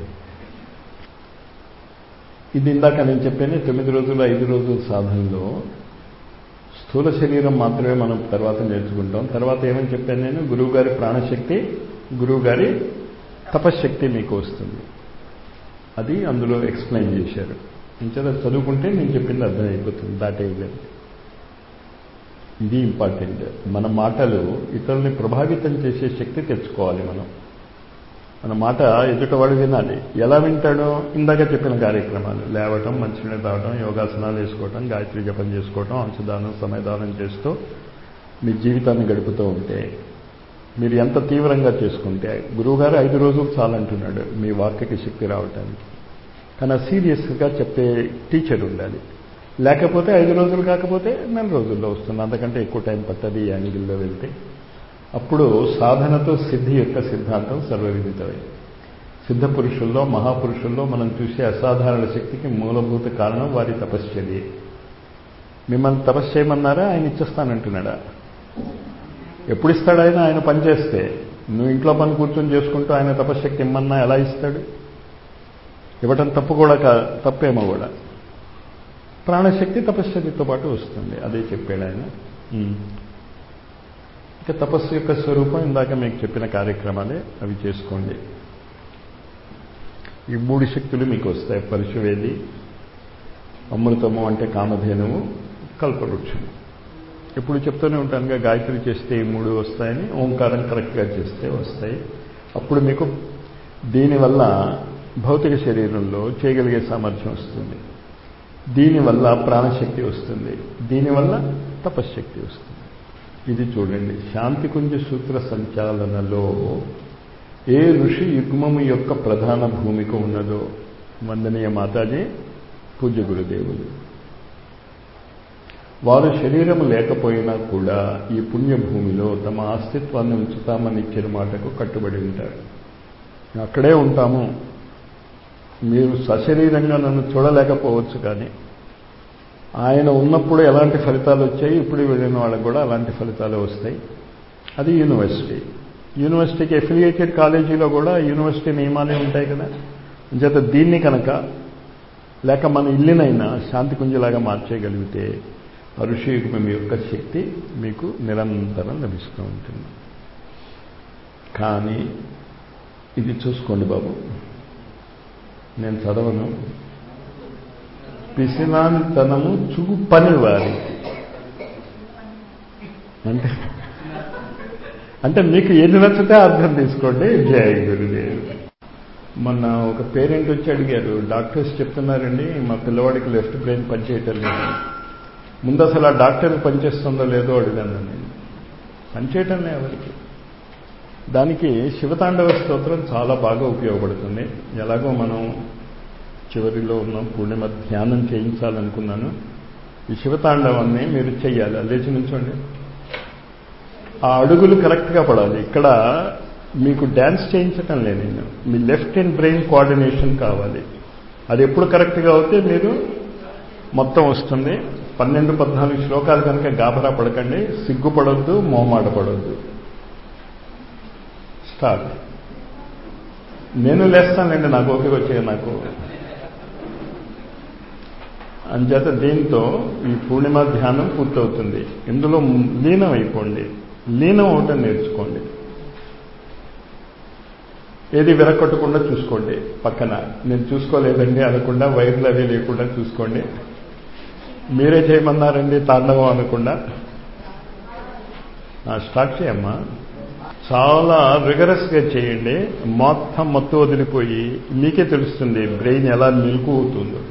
ఇది ఇందాక నేను చెప్పాను తొమ్మిది రోజులు ఐదు రోజుల సాధనలో స్థూల శరీరం మాత్రమే మనం తర్వాత నేర్చుకుంటాం తర్వాత ఏమని చెప్పాను నేను గురువుగారి ప్రాణశక్తి గురువుగారి తపశ్శక్తి మీకు వస్తుంది అది అందులో ఎక్స్ప్లెయిన్ చేశారు ఇంకా చదువుకుంటే నేను చెప్పింది అర్థమైపోతుంది దాటేయలేదు ఇది ఇంపార్టెంట్ మన మాటలు ఇతరుల్ని ప్రభావితం చేసే శక్తి తెచ్చుకోవాలి మనం మన మాట ఎదుటవాడు వినాలి ఎలా వింటాడో ఇందాక చెప్పిన కార్యక్రమాలు లేవటం మంచినీళ్ళు తాగటం యోగాసనాలు వేసుకోవటం గాయత్రి జపం చేసుకోవటం అంశదానం సమయదానం చేస్తూ మీ జీవితాన్ని గడుపుతూ ఉంటే మీరు ఎంత తీవ్రంగా చేసుకుంటే గురువుగారు ఐదు రోజులు చాలంటున్నాడు మీ వాక్యకి శక్తి రావటానికి కానీ సీరియస్గా చెప్పే టీచర్ ఉండాలి లేకపోతే ఐదు రోజులు కాకపోతే నెల రోజుల్లో వస్తుంది అంతకంటే ఎక్కువ టైం పట్టదు ఈ యాంగిల్లో వెళ్తే అప్పుడు సాధనతో సిద్ధి యొక్క సిద్ధాంతం సర్వవిదితమై సిద్ధ పురుషుల్లో మహాపురుషుల్లో మనం చూసే అసాధారణ శక్తికి మూలభూత కారణం వారి తపశ్చర్య మిమ్మల్ని తపస్సు చేయమన్నారా ఆయన ఇచ్చేస్తానంటున్నాడా ఎప్పుడు ఇస్తాడు ఆయన ఆయన పని చేస్తే నువ్వు ఇంట్లో పని కూర్చొని చేసుకుంటూ ఆయన తపశ్శక్తి ఇమ్మన్నా ఎలా ఇస్తాడు ఇవ్వటం తప్పు కూడా కా తప్పేమో కూడా ప్రాణశక్తి తపశ్శక్తితో పాటు వస్తుంది అదే చెప్పాడు ఆయన ఇక తపస్సు యొక్క స్వరూపం ఇందాక మీకు చెప్పిన కార్యక్రమాలే అవి చేసుకోండి ఈ మూడు శక్తులు మీకు వస్తాయి పరుశువేది అమృతము అంటే కామధేనువు కల్పవృక్షము ఎప్పుడు చెప్తూనే ఉంటానుగా గాయత్రి చేస్తే ఈ మూడు వస్తాయని ఓంకారం కరెక్ట్గా చేస్తే వస్తాయి అప్పుడు మీకు దీనివల్ల భౌతిక శరీరంలో చేయగలిగే సామర్థ్యం వస్తుంది దీనివల్ల ప్రాణశక్తి వస్తుంది దీనివల్ల తపశ్శక్తి వస్తుంది ఇది చూడండి శాంతికుంజ సూత్ర సంచాలనలో ఏ ఋషి యుగ్మము యొక్క ప్రధాన భూమిక ఉన్నదో వందనీయ మాతాజీ పూజ్య గురుదేవులు వారు శరీరము లేకపోయినా కూడా ఈ పుణ్యభూమిలో తమ అస్తిత్వాన్ని ఉంచుతామని ఇచ్చిన మాటకు కట్టుబడి ఉంటారు అక్కడే ఉంటాము మీరు సశరీరంగా నన్ను చూడలేకపోవచ్చు కానీ ఆయన ఉన్నప్పుడు ఎలాంటి ఫలితాలు వచ్చాయి ఇప్పుడు వెళ్ళిన వాళ్ళకు కూడా అలాంటి ఫలితాలు వస్తాయి అది యూనివర్సిటీ యూనివర్సిటీకి ఎఫిలియేటెడ్ కాలేజీలో కూడా యూనివర్సిటీ నియమాలే ఉంటాయి కదా అంచేత దీన్ని కనుక లేక మన ఇల్లునైనా శాంతి కుంజలాగా మార్చేయగలిగితే ఋషియుగం యొక్క శక్తి మీకు నిరంతరం లభిస్తూ ఉంటుంది కానీ ఇది చూసుకోండి బాబు నేను చదవను పిసినానితనము చూపని వారికి అంటే అంటే మీకు ఏది నచ్చితే అర్థం తీసుకోండి జయ గురుదేవ్ మొన్న ఒక పేరెంట్ వచ్చి అడిగారు డాక్టర్స్ చెప్తున్నారండి మా పిల్లవాడికి లెఫ్ట్ బ్రెయిన్ పనిచేయటం లేదు ముందు అసలు ఆ డాక్టర్ పనిచేస్తుందో లేదో అడిగాను నేను పనిచేయటం లే ఎవరికి దానికి శివతాండవ స్తోత్రం చాలా బాగా ఉపయోగపడుతుంది ఎలాగో మనం చివరిలో ఉన్న పూర్ణిమ ధ్యానం చేయించాలనుకున్నాను ఈ శివతాండవాన్ని మీరు చెయ్యాలి లేచి నుంచోండి ఆ అడుగులు కరెక్ట్గా పడాలి ఇక్కడ మీకు డ్యాన్స్ చేయించటం లేదు నేను మీ లెఫ్ట్ అండ్ బ్రెయిన్ కోఆర్డినేషన్ కావాలి అది ఎప్పుడు కరెక్ట్గా అవుతే మీరు మొత్తం వస్తుంది పన్నెండు పద్నాలుగు శ్లోకాలు కనుక గాబరా పడకండి సిగ్గుపడొద్దు మోమాట పడొద్దు స్టార్ట్ నేను లేస్తానండి నాకు ఓపిక వచ్చే నాకు అంచేత దీంతో ఈ పూర్ణిమ ధ్యానం పూర్తవుతుంది ఇందులో లీనం అయిపోండి లీనం అవటం నేర్చుకోండి ఏది విరగొట్టకుండా చూసుకోండి పక్కన నేను చూసుకోలేదండి అనకుండా వైర్లు అవి లేకుండా చూసుకోండి మీరే చేయమన్నారండి తాండవం అనకుండా స్టార్ట్ చేయమ్మా చాలా రిగరస్గా చేయండి మొత్తం మత్తు వదిలిపోయి మీకే తెలుస్తుంది బ్రెయిన్ ఎలా మెలకు అవుతుందో